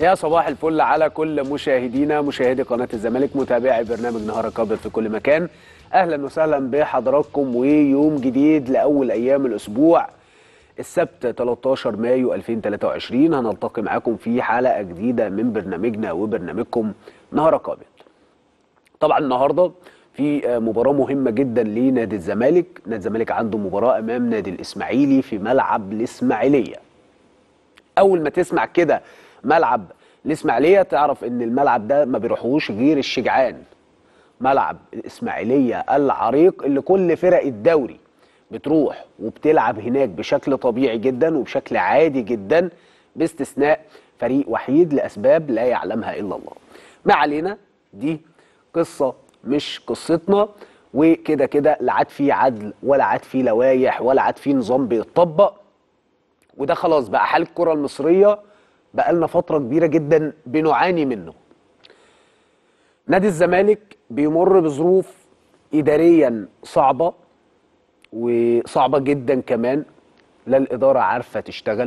يا صباح الفل على كل مشاهدينا مشاهدي قناة الزمالك متابعي برنامج نهار القابل في كل مكان أهلا وسهلا بحضراتكم ويوم جديد لأول أيام الأسبوع السبت 13 مايو 2023 هنلتقي معاكم في حلقة جديدة من برنامجنا وبرنامجكم نهار القابل طبعا النهارده في مباراة مهمة جدا لنادي الزمالك، نادي الزمالك عنده مباراة أمام نادي الإسماعيلي في ملعب الإسماعيلية. أول ما تسمع كده ملعب الإسماعيلية تعرف إن الملعب ده ما بيروحوش غير الشجعان. ملعب الإسماعيلية العريق اللي كل فرق الدوري بتروح وبتلعب هناك بشكل طبيعي جدا وبشكل عادي جدا باستثناء فريق وحيد لأسباب لا يعلمها إلا الله. ما علينا دي قصة مش قصتنا وكده كده لا عاد فيه عدل ولا عاد فيه لوايح ولا عاد فيه نظام بيتطبق وده خلاص بقى حال الكرة المصرية بقى لنا فترة كبيرة جدا بنعاني منه نادي الزمالك بيمر بظروف إداريا صعبة وصعبة جدا كمان لا الإدارة عارفة تشتغل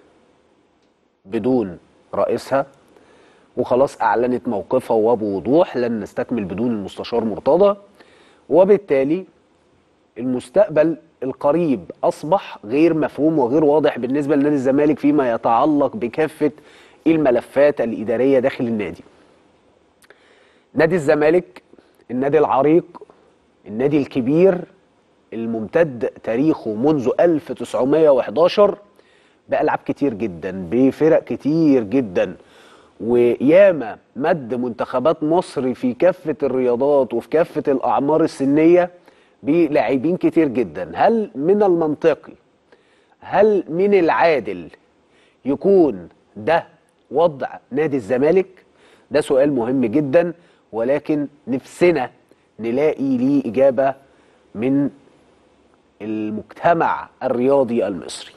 بدون رئيسها وخلاص اعلنت موقفها وبوضوح لن نستكمل بدون المستشار مرتضى وبالتالي المستقبل القريب اصبح غير مفهوم وغير واضح بالنسبه لنادي الزمالك فيما يتعلق بكافه الملفات الاداريه داخل النادي. نادي الزمالك النادي العريق النادي الكبير الممتد تاريخه منذ 1911 بألعاب كتير جدا بفرق كتير جدا وياما مد منتخبات مصر في كافة الرياضات وفي كافة الأعمار السنية بلاعبين كتير جدا هل من المنطقي هل من العادل يكون ده وضع نادي الزمالك ده سؤال مهم جدا ولكن نفسنا نلاقي ليه إجابة من المجتمع الرياضي المصري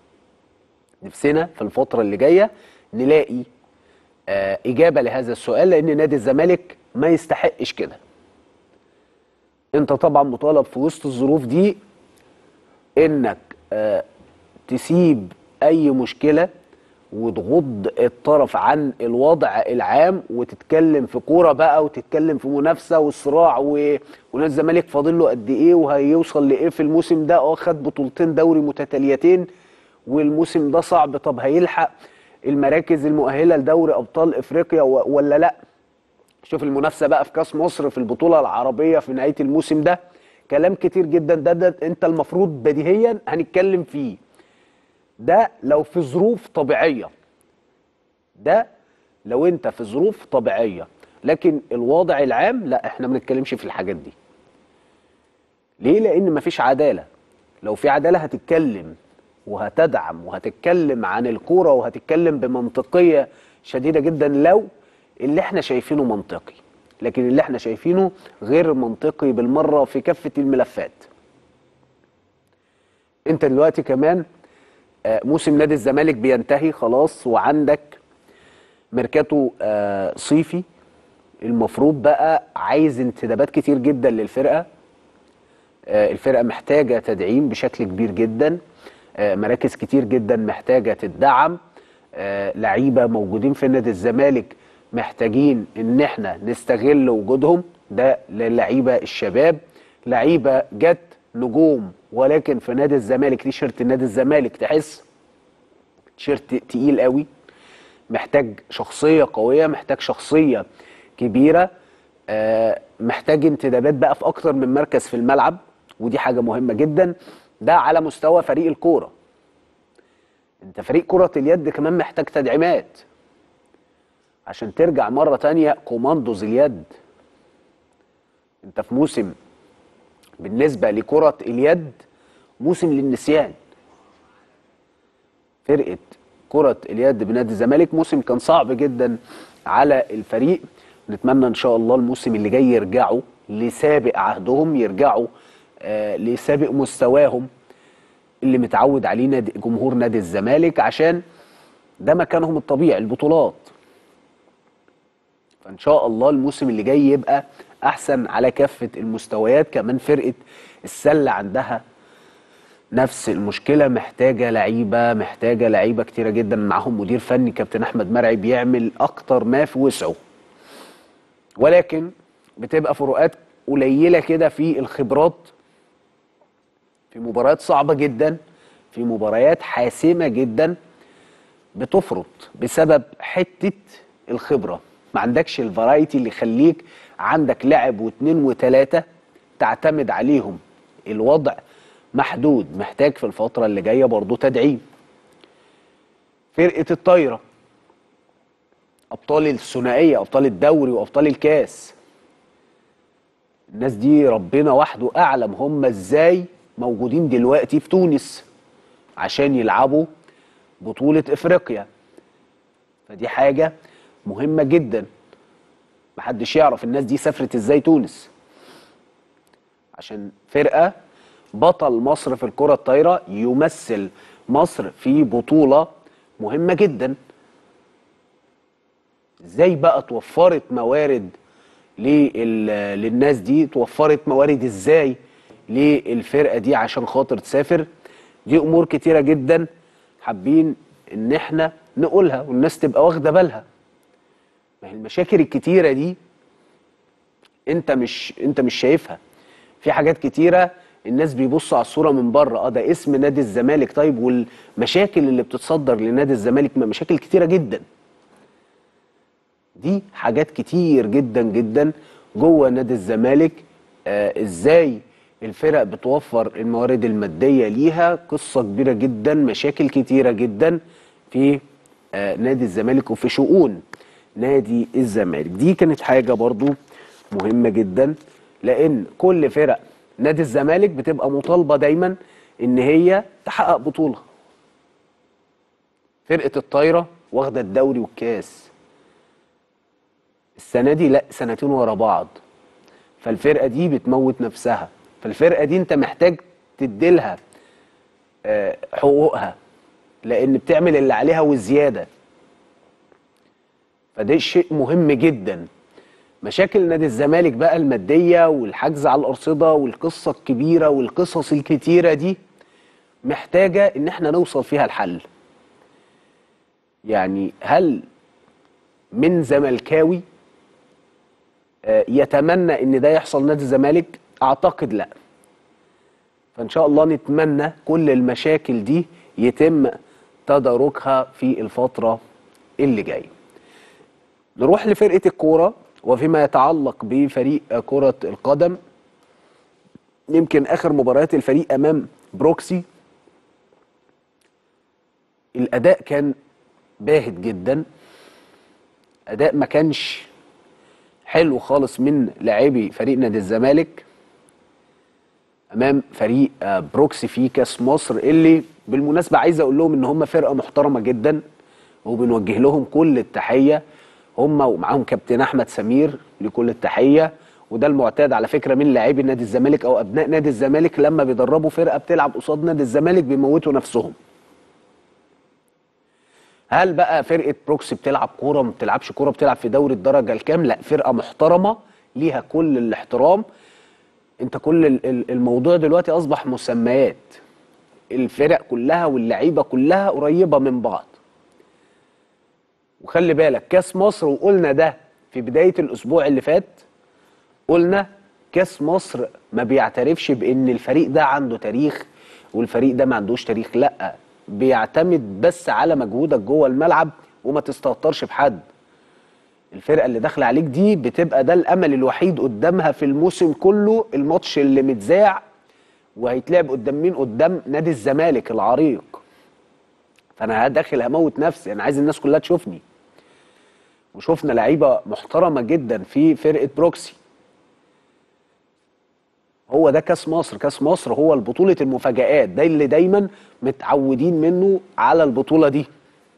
نفسنا في الفترة اللي جاية نلاقي آه إجابة لهذا السؤال لأن نادي الزمالك ما يستحقش كده أنت طبعا مطالب في وسط الظروف دي إنك آه تسيب أي مشكلة وتغض الطرف عن الوضع العام وتتكلم في كوره بقى وتتكلم في منافسه والصراع و... ونادي الزمالك فاضل له قد ايه وهيوصل لايه في الموسم ده اه خد بطولتين دوري متتاليتين والموسم ده صعب طب هيلحق المراكز المؤهله لدوري ابطال افريقيا ولا لا شوف المنافسه بقى في كاس مصر في البطوله العربيه في نهايه الموسم ده كلام كتير جدا ده, ده انت المفروض بديهيا هنتكلم فيه ده لو في ظروف طبيعيه ده لو انت في ظروف طبيعيه لكن الوضع العام لا احنا ما بنتكلمش في الحاجات دي ليه لان مفيش عداله لو في عداله هتتكلم وهتدعم وهتتكلم عن الكوره وهتتكلم بمنطقيه شديده جدا لو اللي احنا شايفينه منطقي لكن اللي احنا شايفينه غير منطقي بالمره في كافه الملفات انت دلوقتي كمان موسم نادي الزمالك بينتهي خلاص وعندك ميركاتو صيفي المفروض بقى عايز انتدابات كتير جدا للفرقه الفرقه محتاجه تدعيم بشكل كبير جدا مراكز كتير جدا محتاجه تدعم لعيبه موجودين في نادي الزمالك محتاجين ان احنا نستغل وجودهم ده للعيبه الشباب لعيبه جت نجوم ولكن في نادي الزمالك تيشيرت نادي الزمالك تحس تيشيرت تقيل قوي محتاج شخصيه قويه محتاج شخصيه كبيره محتاج انتدابات بقى في اكتر من مركز في الملعب ودي حاجه مهمه جدا ده على مستوى فريق الكوره انت فريق كره اليد كمان محتاج تدعيمات عشان ترجع مره تانية كوماندوز اليد انت في موسم بالنسبه لكره اليد موسم للنسيان فرقه كره اليد بنادي الزمالك موسم كان صعب جدا على الفريق نتمنى ان شاء الله الموسم اللي جاي يرجعوا لسابق عهدهم يرجعوا آه لسابق مستواهم اللي متعود عليه نادي جمهور نادي الزمالك عشان ده مكانهم الطبيعي البطولات فان شاء الله الموسم اللي جاي يبقى احسن على كافه المستويات كمان فرقه السله عندها نفس المشكله محتاجه لعيبه محتاجه لعيبه كتيره جدا معاهم مدير فني كابتن احمد مرعي بيعمل اكتر ما في وسعه ولكن بتبقى فروقات قليله كده في الخبرات في مباريات صعبه جدا في مباريات حاسمه جدا بتفرط بسبب حته الخبره ما عندكش الفرايتي اللي يخليك عندك لاعب واثنين وثلاثه تعتمد عليهم الوضع محدود محتاج في الفتره اللي جايه برضه تدعيم فرقه الطايره ابطال الثنائيه ابطال الدوري وابطال الكاس الناس دي ربنا وحده اعلم هم ازاي موجودين دلوقتي في تونس عشان يلعبوا بطوله افريقيا فدي حاجه مهمه جدا محدش يعرف الناس دي سافرت ازاي تونس عشان فرقه بطل مصر في الكره الطايره يمثل مصر في بطوله مهمه جدا ازاي بقى توفرت موارد لل- للناس دي توفرت موارد ازاي للفرقه دي عشان خاطر تسافر دي امور كتيره جدا حابين ان احنا نقولها والناس تبقى واخده بالها ما هي المشاكل الكتيره دي انت مش انت مش شايفها في حاجات كتيره الناس بيبصوا على الصوره من بره اه ده اسم نادي الزمالك طيب والمشاكل اللي بتصدر لنادي الزمالك ما مشاكل كتيره جدا دي حاجات كتير جدا جدا جوه نادي الزمالك آه ازاي الفرق بتوفر الموارد الماديه ليها قصه كبيره جدا مشاكل كتيره جدا في آه نادي الزمالك وفي شؤون نادي الزمالك دي كانت حاجه برضو مهمه جدا لان كل فرق نادي الزمالك بتبقى مطالبه دايما ان هي تحقق بطوله فرقه الطايره واخده الدوري والكاس السنه دي لا سنتين ورا بعض فالفرقه دي بتموت نفسها فالفرقه دي انت محتاج تديلها آه، حقوقها لان بتعمل اللي عليها وزياده فده شيء مهم جدا مشاكل نادي الزمالك بقى الماديه والحجز على الارصده والقصه الكبيره والقصص الكتيره دي محتاجه ان احنا نوصل فيها الحل يعني هل من زملكاوي آه، يتمنى ان ده يحصل نادي الزمالك اعتقد لا فان شاء الله نتمنى كل المشاكل دي يتم تداركها في الفتره اللي جايه نروح لفرقه الكوره وفيما يتعلق بفريق كره القدم يمكن اخر مباريات الفريق امام بروكسي الاداء كان باهت جدا اداء ما كانش حلو خالص من لاعبي فريق نادي الزمالك امام فريق آه، بروكسي في كاس مصر اللي بالمناسبه عايز اقول لهم ان هم فرقه محترمه جدا وبنوجه لهم كل التحيه هم ومعاهم كابتن احمد سمير لكل التحيه وده المعتاد على فكره من لاعبي نادي الزمالك او ابناء نادي الزمالك لما بيدربوا فرقه بتلعب قصاد نادي الزمالك بيموتوا نفسهم هل بقى فرقه بروكسي بتلعب كوره ما بتلعبش كوره بتلعب في دوري الدرجه الكام لا فرقه محترمه ليها كل الاحترام انت كل ال- ال- الموضوع دلوقتي اصبح مسميات الفرق كلها واللعيبه كلها قريبه من بعض وخلي بالك كاس مصر وقلنا ده في بدايه الاسبوع اللي فات قلنا كاس مصر ما بيعترفش بان الفريق ده عنده تاريخ والفريق ده ما عندوش تاريخ لا بيعتمد بس على مجهودك جوه الملعب وما تستهترش بحد الفرقه اللي داخله عليك دي بتبقى ده الامل الوحيد قدامها في الموسم كله الماتش اللي متذاع وهيتلعب قدام مين قدام نادي الزمالك العريق فانا داخل هموت نفسي انا عايز الناس كلها تشوفني وشفنا لعيبه محترمه جدا في فرقه بروكسي هو ده كاس مصر كاس مصر هو البطوله المفاجآت ده اللي دايما متعودين منه على البطوله دي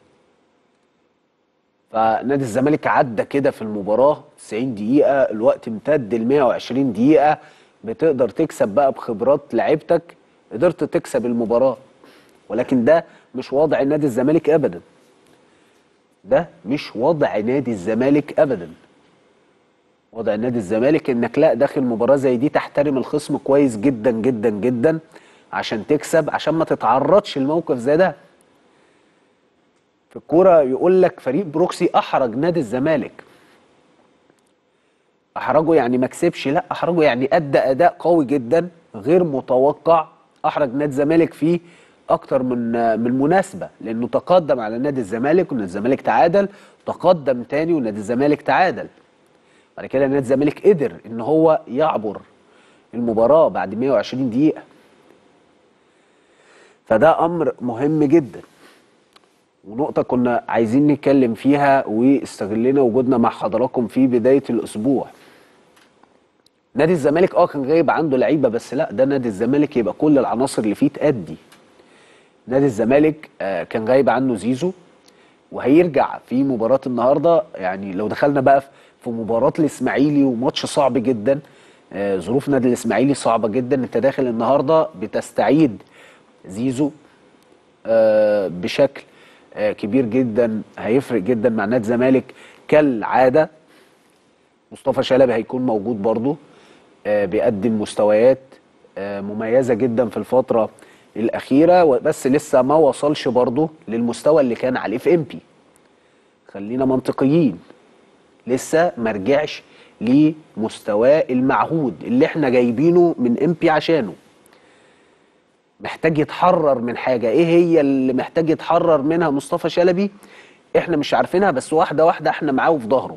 فنادي الزمالك عدى كده في المباراه 90 دقيقه الوقت امتد ل 120 دقيقه بتقدر تكسب بقى بخبرات لعيبتك قدرت تكسب المباراه ولكن ده مش وضع نادي الزمالك ابدا ده مش وضع نادي الزمالك ابدا وضع نادي الزمالك انك لا داخل مباراه زي دي تحترم الخصم كويس جدا جدا جدا عشان تكسب عشان ما تتعرضش لموقف زي ده في الكوره يقول لك فريق بروكسي احرج نادي الزمالك احرجه يعني ما كسبش لا احرجه يعني ادى اداء قوي جدا غير متوقع احرج نادي الزمالك فيه اكتر من من مناسبه لانه تقدم على نادي الزمالك ونادي الزمالك تعادل تقدم تاني ونادي الزمالك تعادل بعد كده نادي الزمالك قدر ان هو يعبر المباراه بعد 120 دقيقه فده امر مهم جدا ونقطة كنا عايزين نتكلم فيها واستغلنا وجودنا مع حضراتكم في بداية الأسبوع. نادي الزمالك اه كان غايب عنده لعيبة بس لا ده نادي الزمالك يبقى كل العناصر اللي فيه تأدي. نادي الزمالك آه كان غايب عنه زيزو وهيرجع في مباراة النهاردة يعني لو دخلنا بقى في مباراة الإسماعيلي وماتش صعب جدا آه ظروف نادي الإسماعيلي صعبة جدا أنت داخل النهاردة بتستعيد زيزو آه بشكل آه كبير جدا هيفرق جدا مع نادي الزمالك كالعاده مصطفى شلبي هيكون موجود برضه آه بيقدم مستويات آه مميزه جدا في الفتره الاخيره بس لسه ما وصلش برضه للمستوى اللي كان عليه في امبي خلينا منطقيين لسه ما رجعش لمستواه المعهود اللي احنا جايبينه من امبي عشانه محتاج يتحرر من حاجه ايه هي اللي محتاج يتحرر منها مصطفى شلبي احنا مش عارفينها بس واحده واحده احنا معاه في ظهره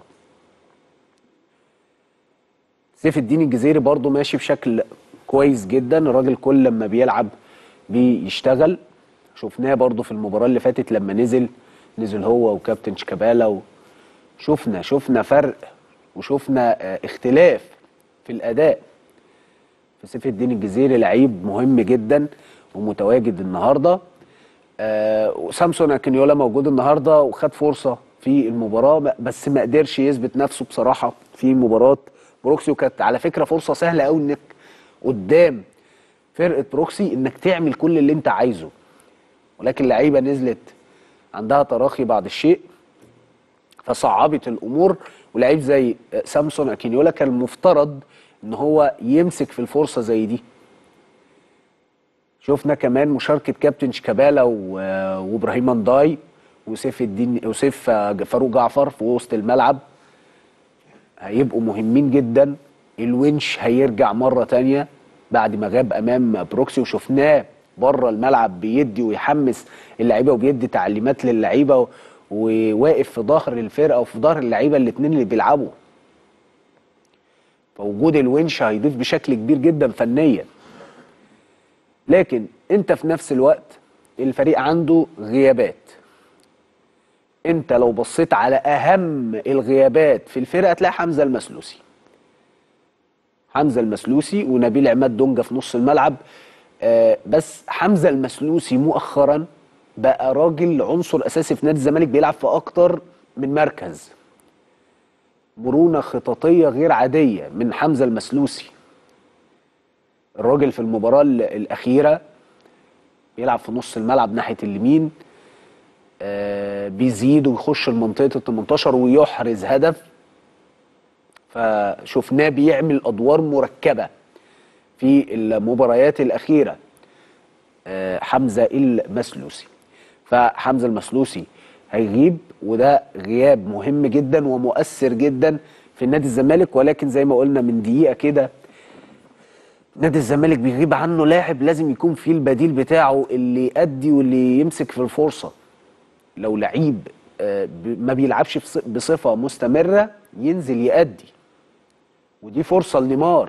سيف الدين الجزيري برضو ماشي بشكل كويس جدا الراجل كل لما بيلعب بيشتغل شفناه برضو في المباراه اللي فاتت لما نزل نزل هو وكابتن شيكابالا وشفنا شفنا فرق وشفنا اختلاف في الاداء في سيف الدين الجزيري لعيب مهم جدا ومتواجد النهارده آه سامسون اكينيولا موجود النهارده وخد فرصه في المباراه بس ما قدرش يثبت نفسه بصراحه في مباراه بروكسي وكانت على فكره فرصه سهله قوي انك قدام فرقه بروكسي انك تعمل كل اللي انت عايزه ولكن لعيبه نزلت عندها تراخي بعض الشيء فصعبت الامور ولعيب زي سامسون اكينيولا كان المفترض ان هو يمسك في الفرصه زي دي شفنا كمان مشاركه كابتن شيكابالا وابراهيم انداي وسيف الدين وسيف فاروق جعفر في وسط الملعب هيبقوا مهمين جدا الونش هيرجع مره تانية بعد ما غاب امام بروكسي وشفناه بره الملعب بيدي ويحمس اللعيبه وبيدي تعليمات للعيبه وواقف في ظهر الفرقه وفي ظهر اللعيبه الاثنين اللي بيلعبوا فوجود الونش هيضيف بشكل كبير جدا فنيا لكن انت في نفس الوقت الفريق عنده غيابات انت لو بصيت على اهم الغيابات في الفرقه هتلاقي حمزه المسلوسي حمزه المسلوسي ونبيل عماد دونجا في نص الملعب آه بس حمزه المسلوسي مؤخرا بقى راجل عنصر اساسي في نادي الزمالك بيلعب في اكتر من مركز مرونه خططيه غير عاديه من حمزه المسلوسي الراجل في المباراه الاخيره بيلعب في نص الملعب ناحيه اليمين آه بيزيد ويخش لمنطقه ال 18 ويحرز هدف فشفناه بيعمل ادوار مركبه في المباريات الاخيره آه حمزه المسلوسي فحمزه المسلوسي هيغيب وده غياب مهم جدا ومؤثر جدا في نادي الزمالك ولكن زي ما قلنا من دقيقه كده نادي الزمالك بيغيب عنه لاعب لازم يكون فيه البديل بتاعه اللي يأدي واللي يمسك في الفرصه لو لعيب ما بيلعبش بصفه مستمره ينزل يأدي ودي فرصه لنيمار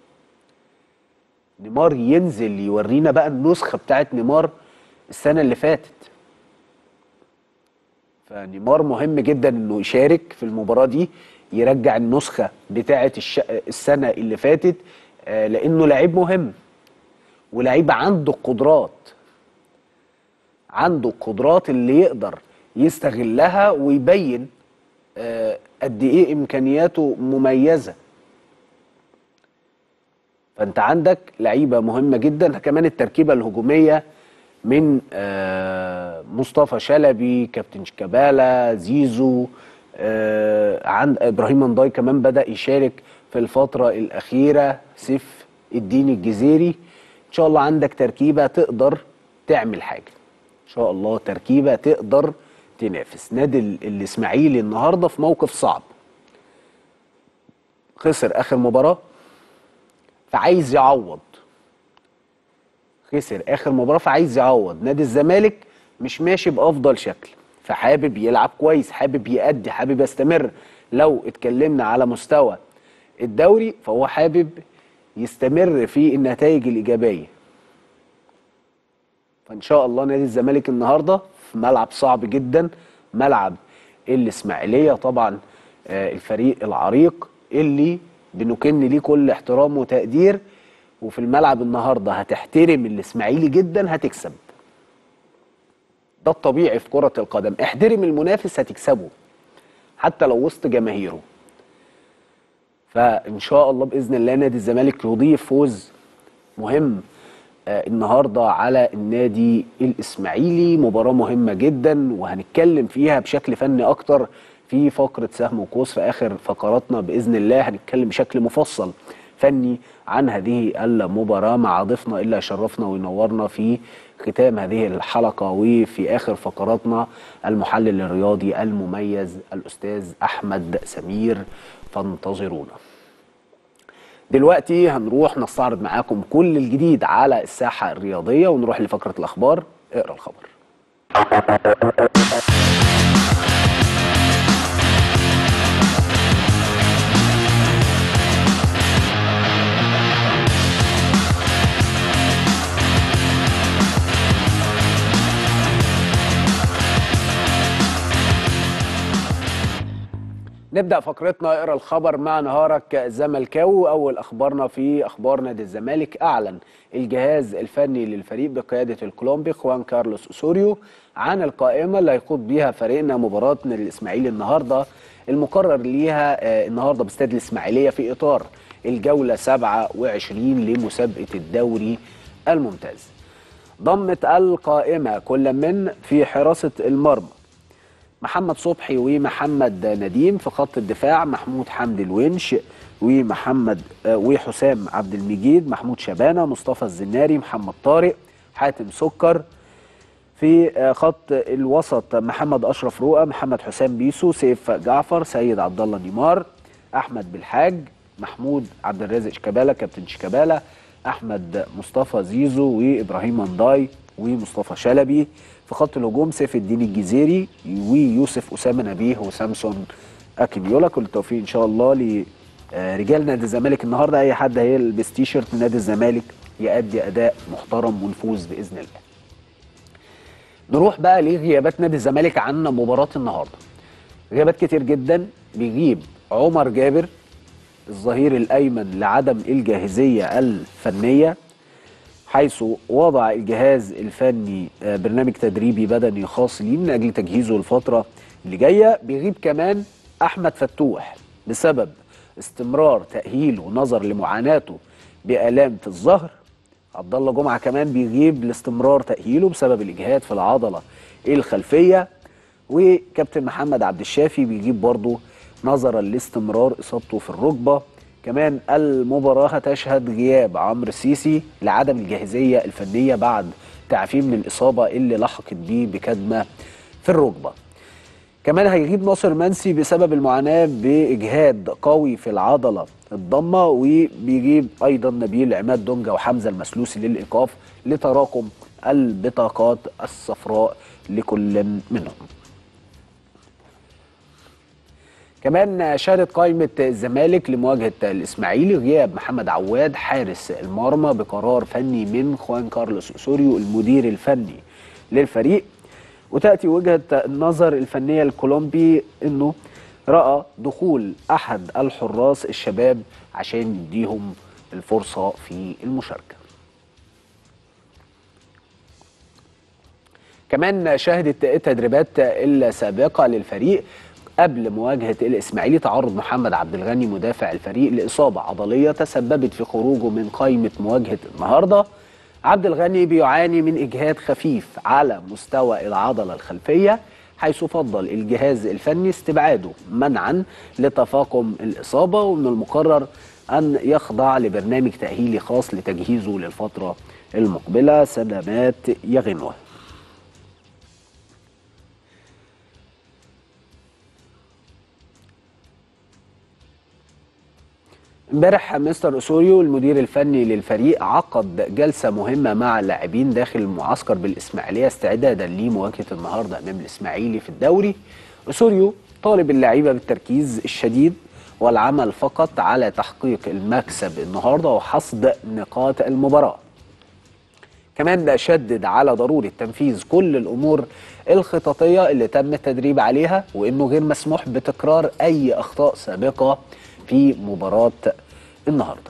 نيمار ينزل يورينا بقى النسخه بتاعت نيمار السنه اللي فاتت فنيمار مهم جدا انه يشارك في المباراه دي يرجع النسخه بتاعه الش... السنه اللي فاتت آه لانه لعيب مهم ولعيب عنده قدرات عنده القدرات اللي يقدر يستغلها ويبين آه قد ايه امكانياته مميزه فانت عندك لعيبه مهمه جدا كمان التركيبه الهجوميه من آه مصطفى شلبي كابتن شيكابالا زيزو آه عند ابراهيم منداي كمان بدا يشارك في الفتره الاخيره سيف الدين الجزيري ان شاء الله عندك تركيبه تقدر تعمل حاجه ان شاء الله تركيبه تقدر تنافس نادي ال- الاسماعيلي النهارده في موقف صعب خسر اخر مباراه فعايز يعوض خسر اخر مباراه فعايز يعوض نادي الزمالك مش ماشي بافضل شكل فحابب يلعب كويس حابب يأدي حابب يستمر لو اتكلمنا على مستوى الدوري فهو حابب يستمر في النتائج الايجابيه فان شاء الله نادي الزمالك النهارده في ملعب صعب جدا ملعب الاسماعيليه طبعا آه، الفريق العريق اللي بنكن ليه كل احترام وتقدير وفي الملعب النهارده هتحترم الاسماعيلي جدا هتكسب ده الطبيعي في كره القدم احترم المنافس هتكسبه حتى لو وسط جماهيره فان شاء الله باذن الله نادي الزمالك يضيف فوز مهم آه، النهارده على النادي الاسماعيلي مباراه مهمه جدا وهنتكلم فيها بشكل فني اكتر في فقره سهم وقوس في اخر فقراتنا باذن الله هنتكلم بشكل مفصل فني عن هذه المباراه مع ضيفنا اللي يشرفنا وينورنا في ختام هذه الحلقه وفي اخر فقراتنا المحلل الرياضي المميز الاستاذ احمد سمير فانتظرونا دلوقتي هنروح نستعرض معاكم كل الجديد على الساحة الرياضية ونروح لفقرة الأخبار اقرأ الخبر نبدأ فقرتنا اقرا الخبر مع نهارك زملكاوي أول أخبارنا في أخبار نادي الزمالك أعلن الجهاز الفني للفريق بقيادة الكولومبي خوان كارلوس أسوريو عن القائمة اللي هيخوض بيها فريقنا مباراة نادي الإسماعيلي النهاردة المقرر ليها آه، النهاردة باستاد الإسماعيلية في إطار الجولة 27 لمسابقة الدوري الممتاز ضمت القائمة كل من في حراسة المرمى محمد صبحي ومحمد نديم في خط الدفاع محمود حمدي الونش ومحمد آه، وحسام عبد المجيد محمود شبانه مصطفى الزناري محمد طارق حاتم سكر في آه، خط الوسط محمد اشرف رؤى محمد حسام بيسو سيف جعفر سيد عبد الله نيمار احمد بالحاج محمود عبد الرازق شيكابالا كابتن شيكابالا احمد مصطفى زيزو وابراهيم منداي ومصطفى شلبي في خط الهجوم سيف الدين الجزيري ويوسف اسامه نبيه وسامسون اكيميولا كل التوفيق ان شاء الله لرجال نادي الزمالك النهارده اي حد هيلبس تيشيرت نادي الزمالك يأدي اداء محترم ونفوز باذن الله نروح بقى لغيابات نادي الزمالك عن مباراة النهارده. غيابات كتير جدا بيغيب عمر جابر الظهير الايمن لعدم الجاهزيه الفنيه حيث وضع الجهاز الفني آه، برنامج تدريبي بدني خاص ليه من اجل تجهيزه الفتره اللي جايه بيغيب كمان احمد فتوح بسبب استمرار تاهيله نظر لمعاناته بالام في الظهر عبد الله جمعه كمان بيغيب لاستمرار تاهيله بسبب الاجهاد في العضله الخلفيه وكابتن محمد عبد الشافي بيجيب برضه نظرا لاستمرار اصابته في الركبه كمان المباراه هتشهد غياب عمرو السيسي لعدم الجاهزيه الفنيه بعد تعافيه من الاصابه اللي لحقت بيه بكدمه في الركبه كمان هيغيب ناصر منسي بسبب المعاناة بإجهاد قوي في العضلة الضمة وبيجيب أيضا نبيل عماد دونجا وحمزة المسلوسي للإيقاف لتراكم البطاقات الصفراء لكل منهم كمان شهدت قائمة الزمالك لمواجهة الإسماعيلي غياب محمد عواد حارس المرمى بقرار فني من خوان كارلوس أسوريو المدير الفني للفريق وتأتي وجهة النظر الفنية الكولومبي أنه رأى دخول أحد الحراس الشباب عشان يديهم الفرصة في المشاركة كمان شهدت التدريبات السابقة للفريق قبل مواجهة الإسماعيلي تعرض محمد عبد الغني مدافع الفريق لإصابة عضلية تسببت في خروجه من قائمة مواجهة النهاردة عبد الغني بيعاني من إجهاد خفيف على مستوى العضلة الخلفية حيث فضل الجهاز الفني استبعاده منعا لتفاقم الإصابة ومن المقرر أن يخضع لبرنامج تأهيلي خاص لتجهيزه للفترة المقبلة سلامات يا غنوة امبارح مستر اسوريو المدير الفني للفريق عقد جلسه مهمه مع اللاعبين داخل المعسكر بالاسماعيليه استعدادا لمواجهه النهارده امام الاسماعيلي في الدوري اسوريو طالب اللعيبه بالتركيز الشديد والعمل فقط على تحقيق المكسب النهارده وحصد نقاط المباراه كمان ده شدد على ضرورة تنفيذ كل الأمور الخططية اللي تم التدريب عليها وإنه غير مسموح بتكرار أي أخطاء سابقة في مباراة النهارده.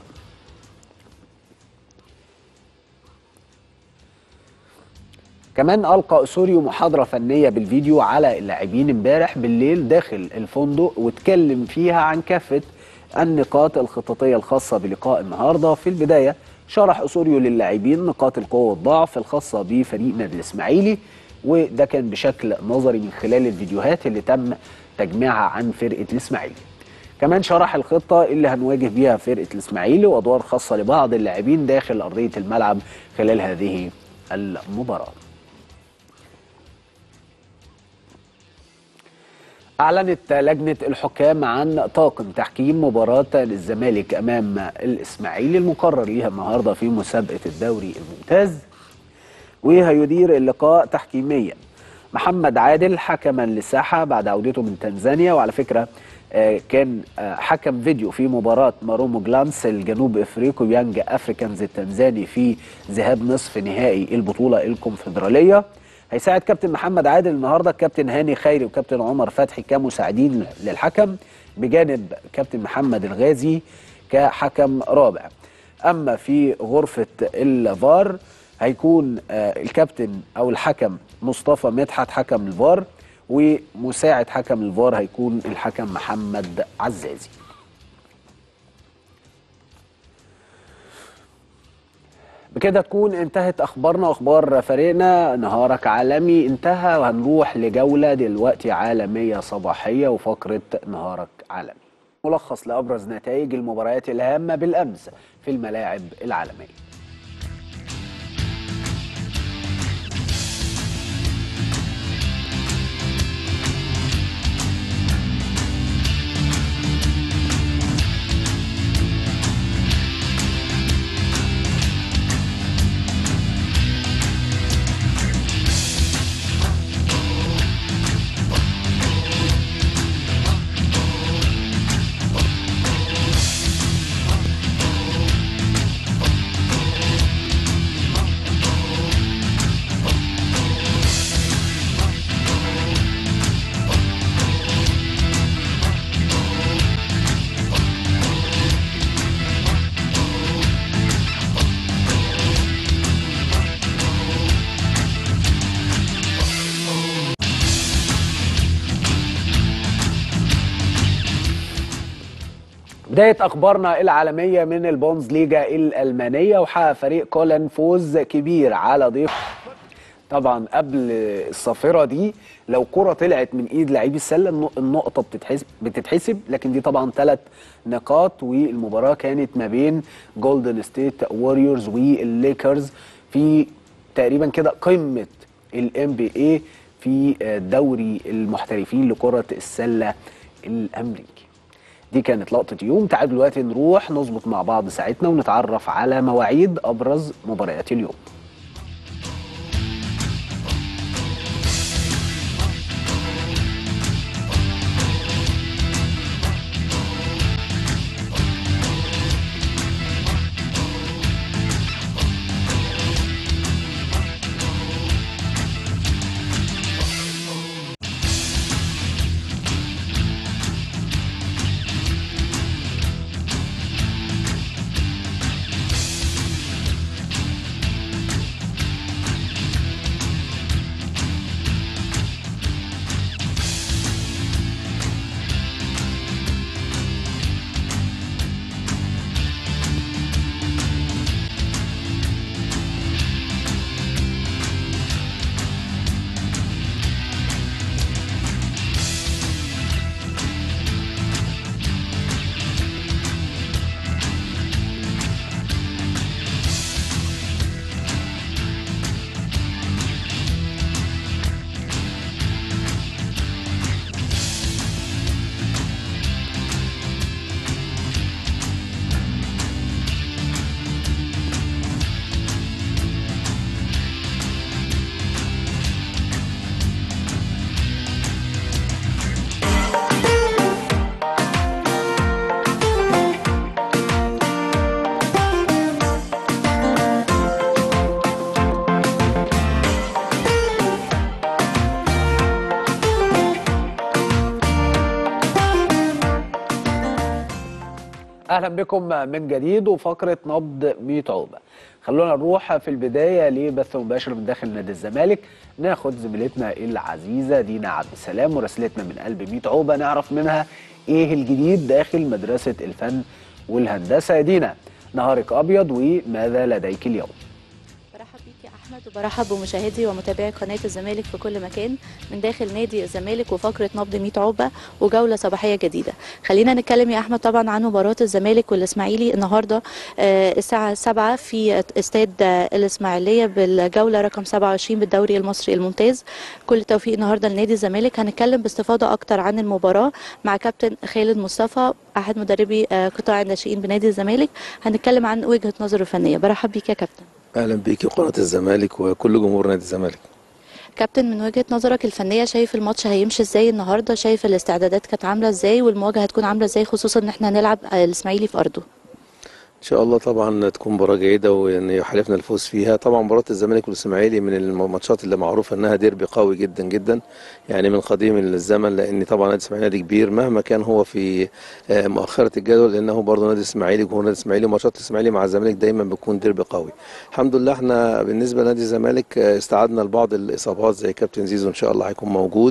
كمان ألقى أسوريو محاضرة فنية بالفيديو على اللاعبين امبارح بالليل داخل الفندق واتكلم فيها عن كافة النقاط الخططية الخاصة بلقاء النهارده في البداية شرح أسوريو للاعبين نقاط القوة والضعف الخاصة بفريق نادي الإسماعيلي وده كان بشكل نظري من خلال الفيديوهات اللي تم تجميعها عن فرقة الإسماعيلي. كمان شرح الخطة اللي هنواجه بيها فرقة الإسماعيلي وأدوار خاصة لبعض اللاعبين داخل أرضية الملعب خلال هذه المباراة أعلنت لجنة الحكام عن طاقم تحكيم مباراة الزمالك أمام الإسماعيلي المقرر ليها النهاردة في مسابقة الدوري الممتاز وهيدير اللقاء تحكيميا محمد عادل حكما للساحة بعد عودته من تنزانيا وعلى فكرة كان حكم فيديو في مباراة مارومو جلانس الجنوب افريقي يانج افريكانز التنزاني في ذهاب نصف نهائي البطولة الكونفدرالية هيساعد كابتن محمد عادل النهارده كابتن هاني خيري وكابتن عمر فتحي كمساعدين للحكم بجانب كابتن محمد الغازي كحكم رابع اما في غرفة الفار هيكون الكابتن او الحكم مصطفى مدحت حكم الفار ومساعد حكم الفار هيكون الحكم محمد عزازي بكده تكون انتهت اخبارنا واخبار فريقنا نهارك عالمي انتهى وهنروح لجوله دلوقتي عالميه صباحيه وفقره نهارك عالمي ملخص لابرز نتائج المباريات الهامه بالامس في الملاعب العالميه بداية أخبارنا العالمية من البونز ليجا الألمانية وحقق فريق كولن فوز كبير على ضيف طبعا قبل الصافرة دي لو كرة طلعت من إيد لعيب السلة النقطة بتتحسب بتتحسب لكن دي طبعا ثلاث نقاط والمباراة كانت ما بين جولدن ستيت ووريورز والليكرز في تقريبا كده قمة الام بي اي في دوري المحترفين لكرة السلة الأمريكي دي كانت لقطة يوم تعالوا دلوقتي نروح نظبط مع بعض ساعتنا ونتعرف على مواعيد أبرز مباريات اليوم اهلا بكم من جديد وفقره نبض 100 عقبه خلونا نروح في البدايه لبث مباشر من داخل نادي الزمالك ناخد زميلتنا العزيزه دينا عبد السلام مراسلتنا من قلب 100 عقبه نعرف منها ايه الجديد داخل مدرسه الفن والهندسه يا دينا نهارك ابيض وماذا لديك اليوم برحب بيك يا احمد وبرحب بمشاهدي ومتابعي قناه الزمالك في كل مكان من داخل نادي الزمالك وفقره نبض 100 عقبه وجوله صباحيه جديده خلينا نتكلم يا احمد طبعا عن مباراه الزمالك والاسماعيلي النهارده آه، الساعه 7 في استاد آه، الاسماعيليه بالجوله رقم 27 بالدوري المصري الممتاز كل التوفيق النهارده لنادي الزمالك هنتكلم باستفاضه اكتر عن المباراه مع كابتن خالد مصطفى احد مدربي آه، قطاع الناشئين بنادي الزمالك هنتكلم عن وجهه نظره الفنيه برحب بيك يا كابتن اهلا بيك وقناه الزمالك وكل جمهور نادي الزمالك كابتن من وجهة نظرك الفنية شايف الماتش هيمشي ازاي النهارده شايف الاستعدادات كانت عاملة ازاي والمواجهة هتكون عاملة ازاي خصوصا ان احنا هنلعب الاسماعيلي في ارضه ان شاء الله طبعا تكون مباراه جيده وان يحالفنا الفوز فيها طبعا مباراه الزمالك والاسماعيلي من الماتشات اللي معروفه انها ديربي قوي جدا جدا يعني من قديم الزمن لان طبعا نادي الاسماعيلي نادي كبير مهما كان هو في آه، مؤخره الجدول لانه برضه نادي الاسماعيلي جمهور نادي الاسماعيلي ماتشات الاسماعيلي مع الزمالك دايما بتكون ديربي قوي الحمد لله احنا بالنسبه لنادي الزمالك آه، استعدنا لبعض الاصابات زي كابتن زيزو ان شاء الله هيكون موجود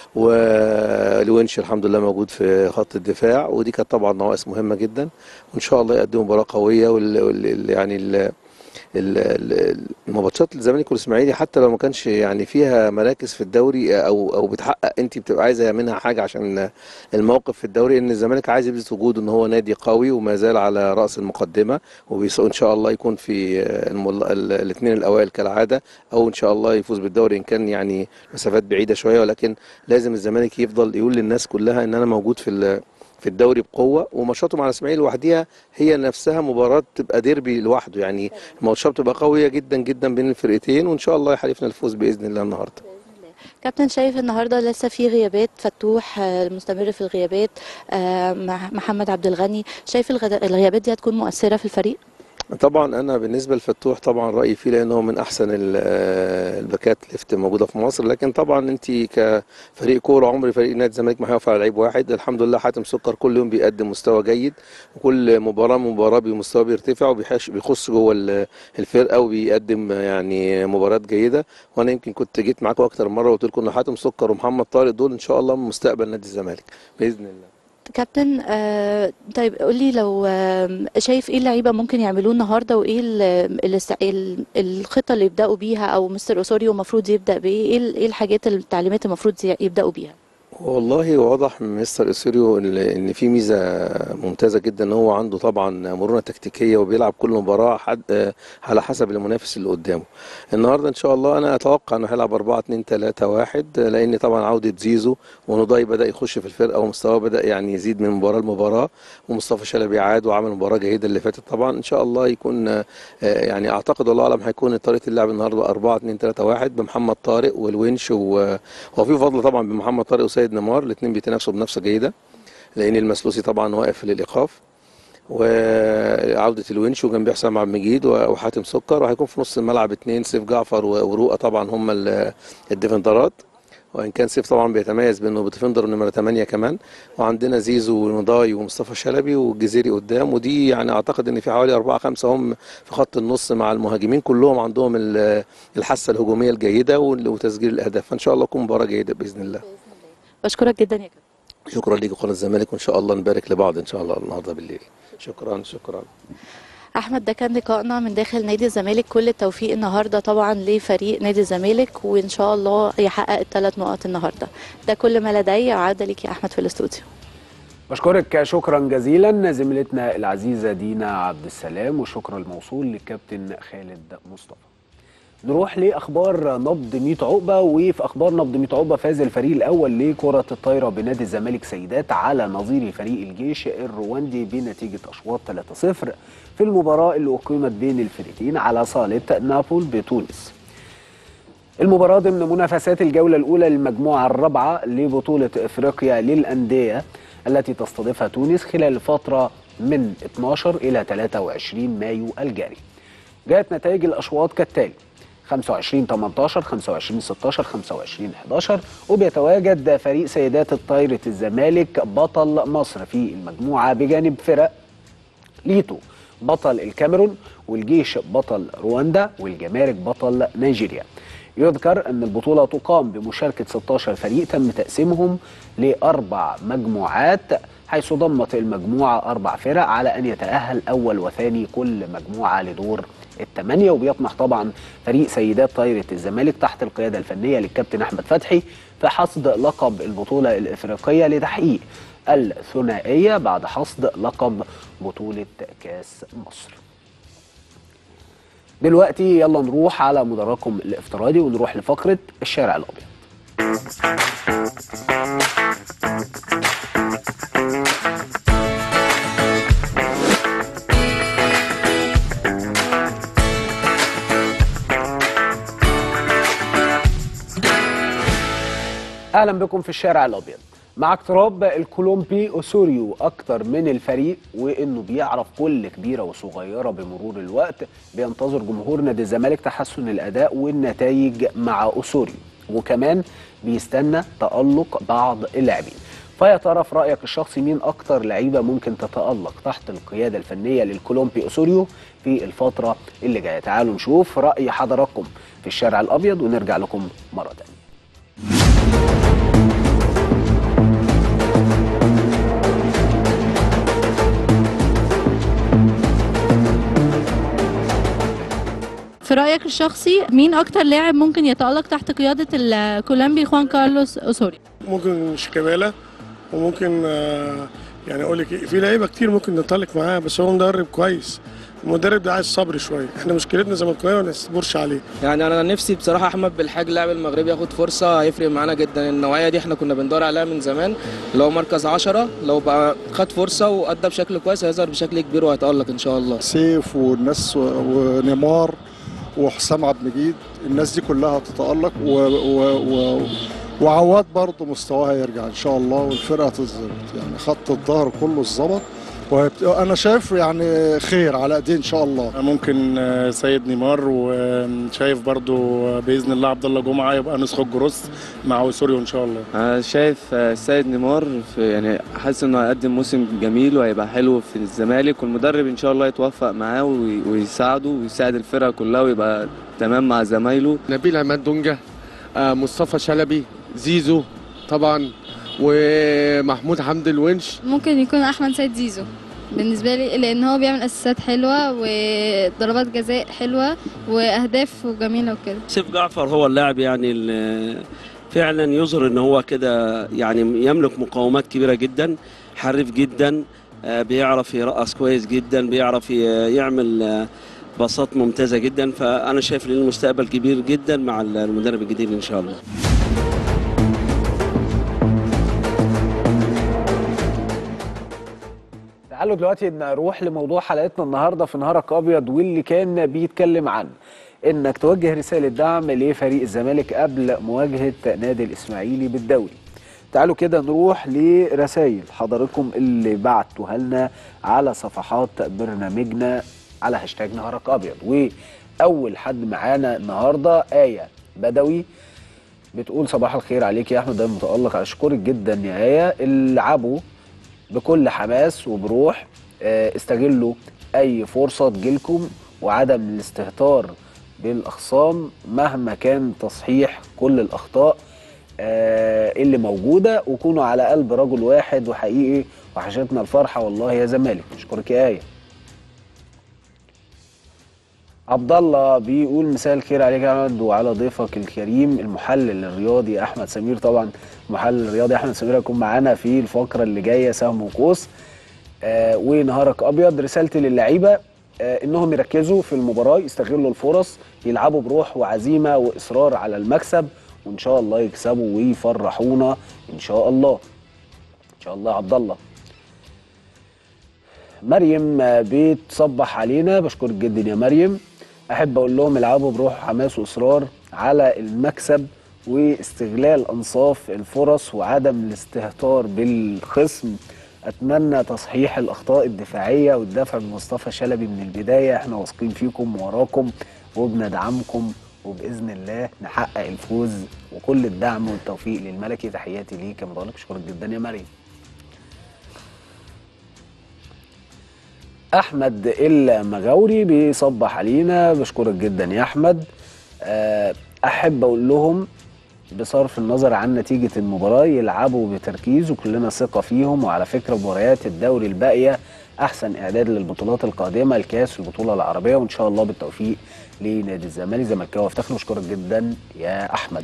والونش الحمد لله موجود في خط الدفاع ودي كانت طبعا نواقص مهمه جدا وان شاء الله يقدموا مباراه قويه وال وال- يعني ال ال- ال- الماتشات الزمالك والاسماعيلي حتى لو ما كانش يعني فيها مراكز في الدوري او او بتحقق انت بتبقى عايزه منها حاجه عشان الموقف في الدوري ان الزمالك عايز يثبت وجوده ان هو نادي قوي وما زال على راس المقدمه وان شاء الله يكون في الاثنين الاوائل كالعاده او ان شاء الله يفوز بالدوري ان كان يعني مسافات بعيده شويه ولكن لازم الزمالك يفضل يقول للناس كلها ان انا موجود في ال- في الدوري بقوه وماتشاته مع الاسماعيلي لوحدها هي نفسها مباراه تبقى ديربي لوحده يعني الماتشات بتبقى قويه جدا جدا بين الفرقتين وان شاء الله يحالفنا الفوز باذن الله النهارده كابتن شايف النهارده لسه في غيابات فتوح آه، مستمر في الغيابات آه، مع محمد عبد الغني شايف الغدا- الغيابات دي هتكون مؤثرة في الفريق طبعا انا بالنسبه لفتوح طبعا رايي فيه لانه من احسن ال- آه، الباكات ليفت موجوده في مصر لكن طبعا انت كفريق كوره عمري فريق نادي الزمالك ما هيقف على لعيب واحد الحمد لله حاتم سكر كل يوم بيقدم مستوى جيد وكل مباراه مباراه بمستوى بيرتفع وبيخش بيخش جوه ال- الفرقه وبيقدم يعني مباريات جيده وانا يمكن كنت جيت معاكم اكتر مره وقلت لكم ان حاتم سكر ومحمد طارق دول ان شاء الله من مستقبل نادي الزمالك باذن الله كابتن آه، طيب قولي لو آه، شايف ايه اللعيبه ممكن يعملوه النهارده وايه ال- الاست- ال- الخطه اللي يبداوا بيها او مستر اوسوريو المفروض يبدا بايه ايه ال- ايه الحاجات التعليمات المفروض يبداوا بيها والله واضح من مستر اسيريو ان إن في ميزه ممتازه جدا ان هو عنده طبعا مرونه تكتيكيه وبيلعب كل مباراه حد على حسب المنافس اللي قدامه. النهارده ان شاء الله انا اتوقع انه هيلعب 4 2 3 1 لان طبعا عوده زيزو ونضاي بدا يخش في الفرقه ومستواه بدا يعني يزيد من مباراه لمباراه ومصطفى شلبي عاد وعمل مباراه جيده اللي فاتت طبعا ان شاء الله يكون آه، يعني اعتقد والله اعلم هيكون طريقه اللعب النهارده 4 2 3 1 بمحمد طارق والونش و- وفي فضل طبعا بمحمد طارق وسيد نيمار الاثنين بيتنافسوا بنفسه جيده لان المسلوسي طبعا واقف للايقاف وعوده الونش وجنبيه حسام عبد المجيد وحاتم سكر وهيكون في نص الملعب اثنين سيف جعفر و- ورؤى طبعا هم ال- الديفندرات وان كان سيف طبعا بيتميز بانه بيديفندر نمره 8 كمان وعندنا زيزو ونضاي ومصطفى شلبي والجزيري قدام ودي يعني اعتقد ان في حوالي 4 5 هم في خط النص مع المهاجمين كلهم عندهم ال- الحاسه الهجوميه الجيده وال- وتسجيل الاهداف فان شاء الله تكون مباراه جيده باذن الله بشكرك جدا يا كابتن شكرا ليك وقناه الزمالك وان شاء الله نبارك لبعض ان شاء الله النهارده بالليل شكرا شكرا احمد ده كان لقائنا من داخل نادي الزمالك كل التوفيق النهارده طبعا لفريق نادي الزمالك وان شاء الله يحقق الثلاث نقط النهارده ده كل ما لدي عاده ليك يا احمد في الاستوديو بشكرك شكرا جزيلا زميلتنا العزيزه دينا عبد السلام والشكر الموصول للكابتن خالد مصطفى نروح لاخبار نبض 100 عقبه وفي اخبار نبض 100 عقبه فاز الفريق الاول لكره الطايره بنادي الزمالك سيدات على نظير فريق الجيش الرواندي بنتيجه اشواط 3-0 في المباراه اللي اقيمت بين الفريقين على صاله نابول بتونس المباراة ضمن منافسات الجولة الأولى للمجموعة الرابعة لبطولة إفريقيا للأندية التي تستضيفها تونس خلال الفترة من 12 إلى 23 مايو الجاري. جاءت نتائج الأشواط كالتالي 25 18 25 16 25 11 وبيتواجد فريق سيدات الطايرة الزمالك بطل مصر في المجموعة بجانب فرق ليتو بطل الكاميرون والجيش بطل رواندا والجمارك بطل نيجيريا يذكر أن البطولة تقام بمشاركة 16 فريق تم تقسيمهم لأربع مجموعات حيث ضمت المجموعة أربع فرق على أن يتأهل أول وثاني كل مجموعة لدور الثمانية وبيطمح طبعا فريق سيدات طايرة الزمالك تحت القيادة الفنية للكابتن أحمد فتحي في حصد لقب البطولة الإفريقية لتحقيق الثنائية بعد حصد لقب بطولة كاس مصر دلوقتي يلا نروح على مدرجكم الافتراضي ونروح لفقرة الشارع الأبيض اهلا بكم في الشارع الابيض مع اقتراب الكولومبي اوسوريو اكتر من الفريق وانه بيعرف كل كبيره وصغيره بمرور الوقت بينتظر جمهور نادي الزمالك تحسن الاداء والنتائج مع اوسوريو وكمان بيستنى تالق بعض اللاعبين فيا ترى في رايك الشخصي مين اكتر لعيبه ممكن تتالق تحت القياده الفنيه للكولومبي اوسوريو في الفتره اللي جايه تعالوا نشوف راي حضراتكم في الشارع الابيض ونرجع لكم مره تانية في رأيك الشخصي مين أكتر لاعب ممكن يتألق تحت قيادة الكولومبي خوان كارلوس أوسوري؟ ممكن شيكابالا وممكن آه، يعني اقول لك إيه، في لعيبه كتير ممكن ننطلق معاه بس هو مدرب كويس المدرب ده عايز صبر شويه احنا مشكلتنا زملكاويه ما نصبرش عليه يعني انا نفسي بصراحه احمد بالحاج اللاعب المغربي ياخد فرصه هيفرق معانا جدا النوعيه دي احنا كنا بندور عليها من زمان لو مركز عشرة لو بقى خد فرصه وادى بشكل كويس هيظهر بشكل كبير وهيتالق ان شاء الله سيف والناس ونيمار وحسام عبد المجيد الناس دي كلها تتألق و... و... و... وعواد برضه مستواها يرجع ان شاء الله والفرقه تتظبط يعني خط الظهر كله اتظبط وهيبت... انا شايف يعني خير على ايديه ان شاء الله ممكن آه، سيد نيمار وشايف برضو آه، باذن الله عبد الله جمعه يبقى نسخه جروس مع وسوريو ان شاء الله انا شايف آه، السيد نيمار في يعني حاسس انه هيقدم موسم جميل وهيبقى حلو في الزمالك والمدرب ان شاء الله يتوفق معاه وي- ويساعده ويساعد الفرقه كلها ويبقى تمام مع زمايله نبيل عماد دونجا آه، مصطفى شلبي زيزو طبعا ومحمود حمد الونش ممكن يكون احمد سيد زيزو بالنسبه لي لان هو بيعمل اسيستات حلوه وضربات جزاء حلوه واهداف جميله وكده سيف جعفر هو اللاعب يعني اللي فعلا يظهر ان هو كده يعني يملك مقاومات كبيره جدا حريف جدا آه، بيعرف يرقص كويس جدا بيعرف ي- يعمل آه، باصات ممتازه جدا فانا شايف ان المستقبل كبير جدا مع المدرب الجديد ان شاء الله تعالوا دلوقتي نروح لموضوع حلقتنا النهارده في نهارك ابيض واللي كان بيتكلم عن انك توجه رساله دعم لفريق الزمالك قبل مواجهه نادي الاسماعيلي بالدوري. تعالوا كده نروح لرسائل حضراتكم اللي بعتوها لنا على صفحات برنامجنا على هاشتاج نهارك ابيض واول حد معانا النهارده ايه بدوي بتقول صباح الخير عليك يا احمد دايما متالق اشكرك جدا يا ايه العبوا بكل حماس وبروح آه، استغلوا اي فرصه تجيلكم وعدم الاستهتار بالاخصام مهما كان تصحيح كل الاخطاء آه، اللي موجوده وكونوا على قلب رجل واحد وحقيقي وحشتنا الفرحه والله يا زمالك اشكرك يا ايه عبد الله بيقول مساء الخير عليك يا احمد وعلى ضيفك الكريم المحلل الرياضي احمد سمير طبعا المحلل الرياضي احمد سمير هيكون معانا في الفقره اللي جايه سهم وقوس آه ونهارك ابيض رسالتي للعيبه آه انهم يركزوا في المباراه يستغلوا الفرص يلعبوا بروح وعزيمه واصرار على المكسب وان شاء الله يكسبوا ويفرحونا ان شاء الله ان شاء الله يا عبد الله مريم آه، بتصبح علينا بشكرك جدا يا مريم احب اقول لهم العبوا بروح حماس واصرار على المكسب واستغلال انصاف الفرص وعدم الاستهتار بالخصم اتمنى تصحيح الاخطاء الدفاعيه والدفع بمصطفى شلبي من البدايه احنا واثقين فيكم وراكم وبندعمكم وباذن الله نحقق الفوز وكل الدعم والتوفيق للملكي تحياتي ليك يا مضالك اشكرك جدا يا مريم احمد المغاوري بيصبح علينا بشكرك جدا يا احمد آه، احب اقول لهم بصرف النظر عن نتيجة المباراة يلعبوا بتركيز وكلنا ثقة فيهم وعلى فكرة مباريات الدوري الباقية أحسن إعداد للبطولات القادمة الكاس والبطولة العربية وإن شاء الله بالتوفيق لنادي الزمالك زملكاوي افتخر بشكرك جدا يا أحمد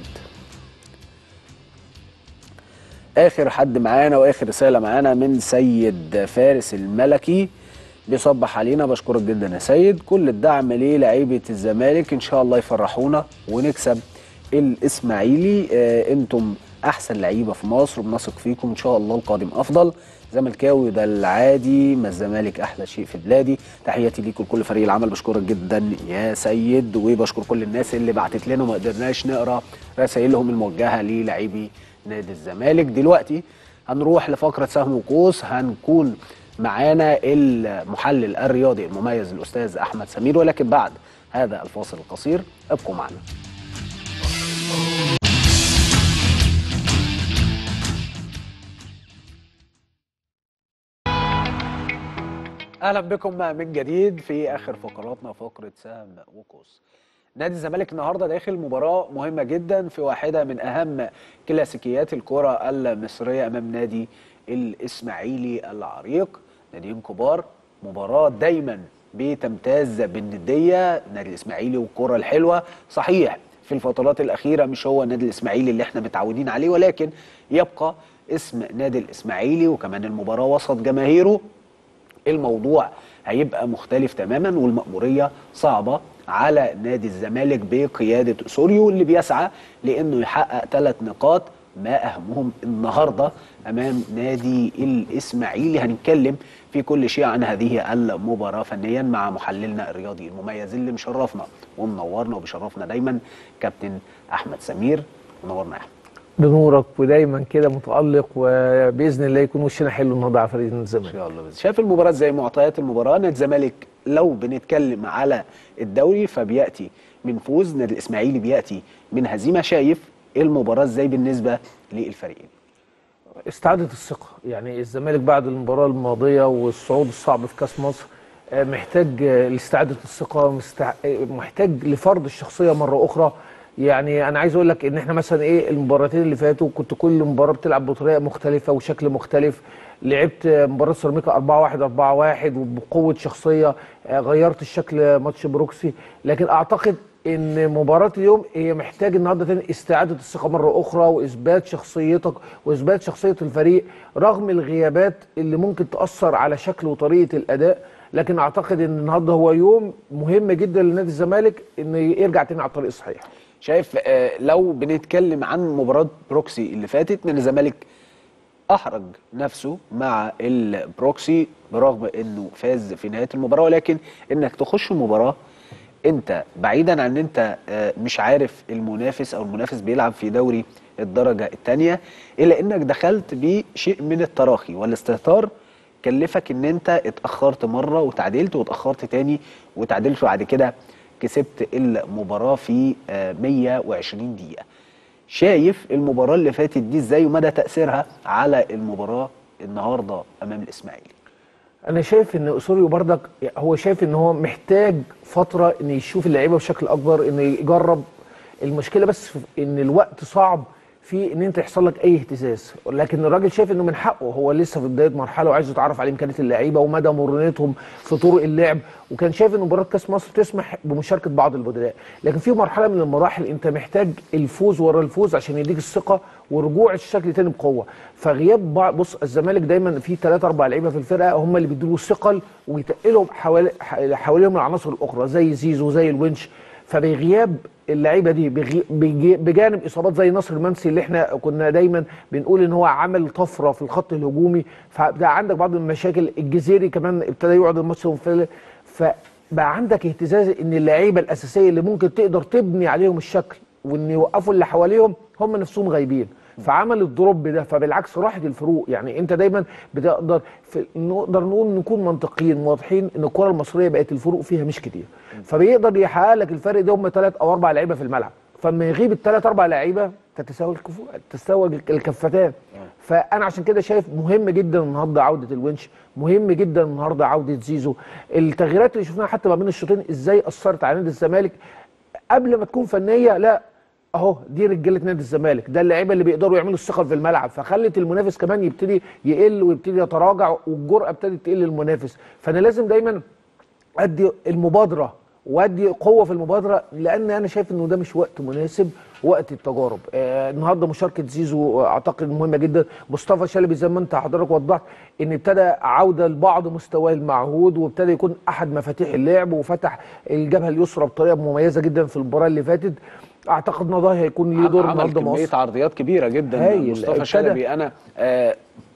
آخر حد معانا وآخر رسالة معانا من سيد فارس الملكي بيصبح علينا بشكرك جدا يا سيد كل الدعم للاعيبه الزمالك ان شاء الله يفرحونا ونكسب الاسماعيلي آه انتم احسن لعيبه في مصر وبنثق فيكم ان شاء الله القادم افضل زملكاوي ده العادي ما الزمالك احلى شيء في بلادي تحياتي ليكم لكل فريق العمل بشكرك جدا يا سيد وبشكر كل الناس اللي بعتت لنا وما قدرناش نقرا رسائلهم الموجهه للاعبي نادي الزمالك دلوقتي هنروح لفقره سهم وقوس هنكون معانا المحلل الرياضي المميز الاستاذ احمد سمير ولكن بعد هذا الفاصل القصير ابقوا معنا اهلا بكم من جديد في اخر فقراتنا فقره سهم وقوس نادي الزمالك النهارده داخل مباراه مهمه جدا في واحده من اهم كلاسيكيات الكره المصريه امام نادي الاسماعيلي العريق ناديين كبار مباراه دايما بتمتاز بالنديه نادي الاسماعيلي والكره الحلوه صحيح في الفترات الاخيره مش هو النادي الاسماعيلي اللي احنا متعودين عليه ولكن يبقى اسم نادي الاسماعيلي وكمان المباراه وسط جماهيره الموضوع هيبقى مختلف تماما والمأمورية صعبة على نادي الزمالك بقيادة أسوريو اللي بيسعى لأنه يحقق ثلاث نقاط ما أهمهم النهاردة أمام نادي الإسماعيلي هنتكلم في كل شيء عن هذه المباراة فنيا مع محللنا الرياضي المميز اللي مشرفنا ومنورنا وبيشرفنا دايما كابتن أحمد سمير منورنا يا أحمد بنورك ودايما كده متالق وباذن الله يكون وشنا حلو النهارده على فريق ان الزمالك شاء الله بس شايف المباراه زي معطيات المباراه نادي الزمالك لو بنتكلم على الدوري فبياتي من فوز نادي الاسماعيلي بياتي من هزيمه شايف المباراه ازاي بالنسبه للفريقين استعاده الثقه يعني الزمالك بعد المباراه الماضيه والصعود الصعب في كاس مصر آه، محتاج آه، لاستعاده الثقه مستع... آه، محتاج لفرض الشخصيه مره اخرى يعني انا عايز اقول لك ان احنا مثلا ايه المباراتين اللي فاتوا كنت كل مباراه بتلعب بطريقه مختلفه وشكل مختلف لعبت مباراه سيراميكا 4 1 4 1 وبقوه شخصيه آه، غيرت الشكل ماتش بروكسي لكن اعتقد ان مباراه اليوم هي محتاج النهارده تاني استعاده الثقه مره اخرى واثبات شخصيتك واثبات شخصيه الفريق رغم الغيابات اللي ممكن تاثر على شكل وطريقه الاداء لكن اعتقد ان النهارده هو يوم مهم جدا لنادي الزمالك انه يرجع تاني على الطريق الصحيح شايف آه، لو بنتكلم عن مباراه بروكسي اللي فاتت نادي الزمالك احرج نفسه مع البروكسي برغم انه فاز في نهايه المباراه ولكن انك تخش مباراه انت بعيدا عن ان انت آه، مش عارف المنافس او المنافس بيلعب في دوري الدرجه الثانيه الا انك دخلت بشيء من التراخي والاستهتار كلفك ان انت اتاخرت مره وتعادلت واتاخرت تاني وتعادلت وبعد كده كسبت المباراه في آه، 120 دقيقه شايف المباراه اللي فاتت دي ازاي ومدى تاثيرها على المباراه النهارده امام الاسماعيلي انا شايف ان اسوريو بردك هو شايف ان هو محتاج فتره ان يشوف اللعيبه بشكل اكبر انه يجرب المشكله بس في ان الوقت صعب في ان انت يحصل لك اي اهتزاز لكن الراجل شايف انه من حقه هو لسه في بدايه مرحله وعايز يتعرف على امكانيات اللعيبه ومدى مرونتهم في طرق اللعب وكان شايف ان مباراه كاس مصر تسمح بمشاركه بعض البدلاء لكن في مرحله من المراحل انت محتاج الفوز ورا الفوز عشان يديك الثقه ورجوع الشكل تاني بقوه فغياب بعض بص الزمالك دايما في ثلاثة اربع لعيبه في الفرقه هم اللي بيدوا ثقل ويتقلهم حوالي حواليهم العناصر الاخرى زي زيزو زي الونش فبغياب اللعيبه دي بغي- بجي- بجانب اصابات زي نصر المنسي اللي احنا كنا دايما بنقول ان هو عمل طفره في الخط الهجومي فبقى عندك بعض المشاكل الجزيري كمان ابتدى يقعد الماتش المنفرد فبقى عندك اهتزاز ان اللعيبه الاساسيه اللي ممكن تقدر تبني عليهم الشكل وان يوقفوا اللي حواليهم هم نفسهم غايبين فعمل الدروب ده فبالعكس راحت الفروق يعني انت دايما بتقدر في نقدر نقول نكون منطقيين واضحين ان الكره المصريه بقت الفروق فيها مش كتير فبيقدر يحقق لك الفرق ده هم ثلاث او اربع لعيبه في الملعب فلما يغيب الثلاث اربع لعيبه تتساوى الكفو تتساوى الكفتان فانا عشان كده شايف مهم جدا النهارده عوده الونش مهم جدا النهارده عوده زيزو التغييرات اللي شفناها حتى ما بين الشوطين ازاي اثرت على نادي الزمالك قبل ما تكون فنيه لا اهو دي رجاله نادي الزمالك ده اللعيبه اللي بيقدروا يعملوا الثقل في الملعب فخلت المنافس كمان يبتدي يقل ويبتدي يتراجع والجرأه ابتدت تقل للمنافس فانا لازم دايما ادي المبادره وادي قوه في المبادره لان انا شايف انه ده مش وقت مناسب وقت التجارب آه النهارده مشاركه زيزو اعتقد مهمه جدا مصطفى شلبي زي ما انت حضرتك وضحت ان ابتدى عوده لبعض مستواه المعهود وابتدى يكون احد مفاتيح اللعب وفتح الجبهه اليسرى بطريقه مميزه جدا في المباراه اللي فاتت اعتقد نضاي هيكون ليه دور عمل النهارده كميه مصر عرضيات كبيره جدا هايل. مصطفى ابتدى- شلبي انا آه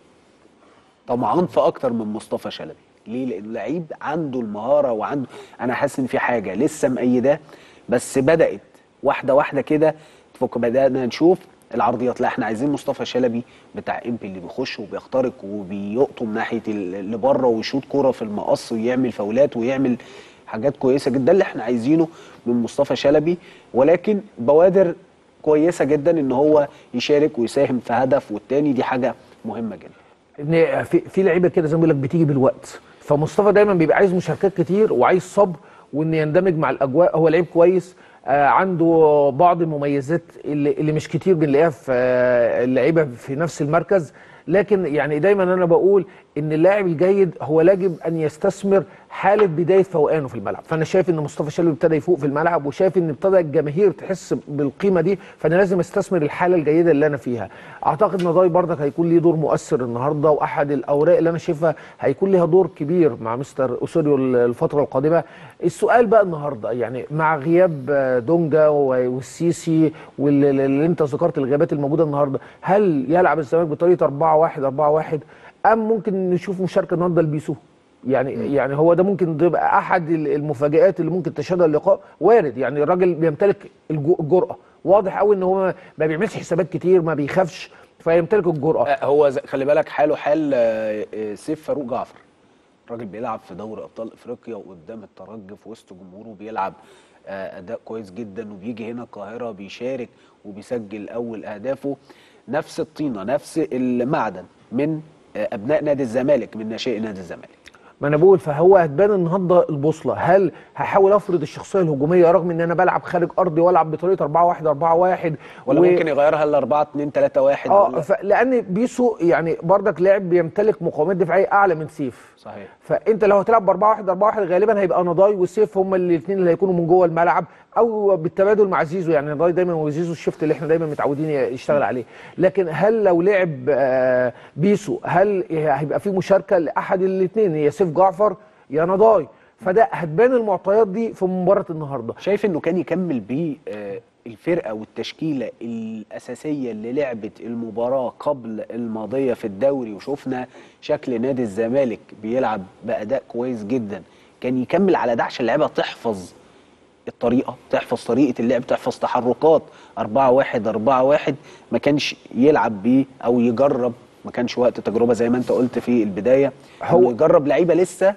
طمعان في اكتر من مصطفى شلبي ليه لان لعيب عنده المهاره وعنده انا حاسس ان في حاجه لسه مأيداه بس بدات واحده واحده كده تفك بدانا نشوف العرضيات لا احنا عايزين مصطفى شلبي بتاع امبي اللي بيخش وبيخترق وبيقطم ناحيه ال- اللي بره ويشوط كوره في المقص ويعمل فاولات ويعمل حاجات كويسه جدا ده اللي احنا عايزينه من مصطفى شلبي ولكن بوادر كويسه جدا ان هو يشارك ويساهم في هدف والتاني دي حاجه مهمه جدا ان في في لعيبه كده زي ما بيقول لك بتيجي بالوقت فمصطفى دايما بيبقى عايز مشاركات كتير وعايز صبر وان يندمج مع الاجواء هو لعيب كويس آه عنده بعض المميزات اللي, اللي مش كتير بنلاقيها في آه اللعيبه في نفس المركز لكن يعني دايما انا بقول ان اللاعب الجيد هو يجب ان يستثمر حاله بدايه فوقانه في الملعب فانا شايف ان مصطفى شلبي ابتدى يفوق في الملعب وشايف ان ابتدى الجماهير تحس بالقيمه دي فانا لازم استثمر الحاله الجيده اللي انا فيها اعتقد نضاي برضك هيكون ليه دور مؤثر النهارده واحد الاوراق اللي انا شايفها هيكون ليها دور كبير مع مستر اوسوريو الفتره القادمه السؤال بقى النهارده يعني مع غياب آه، دونجا و- والسيسي واللي انت ذكرت الغيابات الموجوده النهارده هل يلعب الزمالك بطريقه 4 1 4 1 ام ممكن نشوف مشاركه النهارده لبيسو يعني يعني هو ده ممكن تبقى احد المفاجآت اللي ممكن تشهدها اللقاء وارد يعني الراجل بيمتلك الجو- الجرأه واضح قوي ان هو ما بيعملش حسابات كتير ما بيخافش فيمتلك الجرأه آه، هو ز- خلي بالك حاله حال آه، آه، سيف فاروق جعفر الراجل بيلعب في دوري ابطال افريقيا وقدام الترجي في وسط جمهوره بيلعب آه، اداء كويس جدا وبيجي هنا القاهره بيشارك وبيسجل اول اهدافه نفس الطينه نفس المعدن من آه، ابناء نادي الزمالك من ناشئي نادي الزمالك ما انا بقول فهو هتبان النهارده البوصله هل هحاول افرض الشخصيه الهجوميه رغم ان انا بلعب خارج ارضي والعب بطريقه 4 1 4 1 ولا و... ممكن يغيرها ل 4 2 3 1 اه ولا ف- لان بيسو يعني برضك لاعب بيمتلك مقاومات دفاعيه اعلى من سيف صحيح فانت لو هتلعب ب 4 1 4 1 غالبا هيبقى نضاي وسيف هم الاثنين اللي هيكونوا من جوه الملعب او بالتبادل مع زيزو يعني نضاي دايما وزيزو الشفت اللي احنا دايما متعودين يشتغل عليه لكن هل لو لعب آه، بيسو هل هيبقى في مشاركه لاحد الاثنين يا سيف جعفر يا نضاي فده هتبان المعطيات دي في مباراه النهارده شايف انه كان يكمل بيه آه، الفرقه والتشكيله الاساسيه اللي لعبت المباراه قبل الماضيه في الدوري وشفنا شكل نادي الزمالك بيلعب باداء كويس جدا كان يكمل على ده عشان اللعيبه تحفظ الطريقه تحفظ طريقه اللعب تحفظ تحركات 4 1 4 1 ما كانش يلعب بيه او يجرب ما كانش وقت تجربه زي ما انت قلت في البدايه هو هو- يجرب لعيبه لسه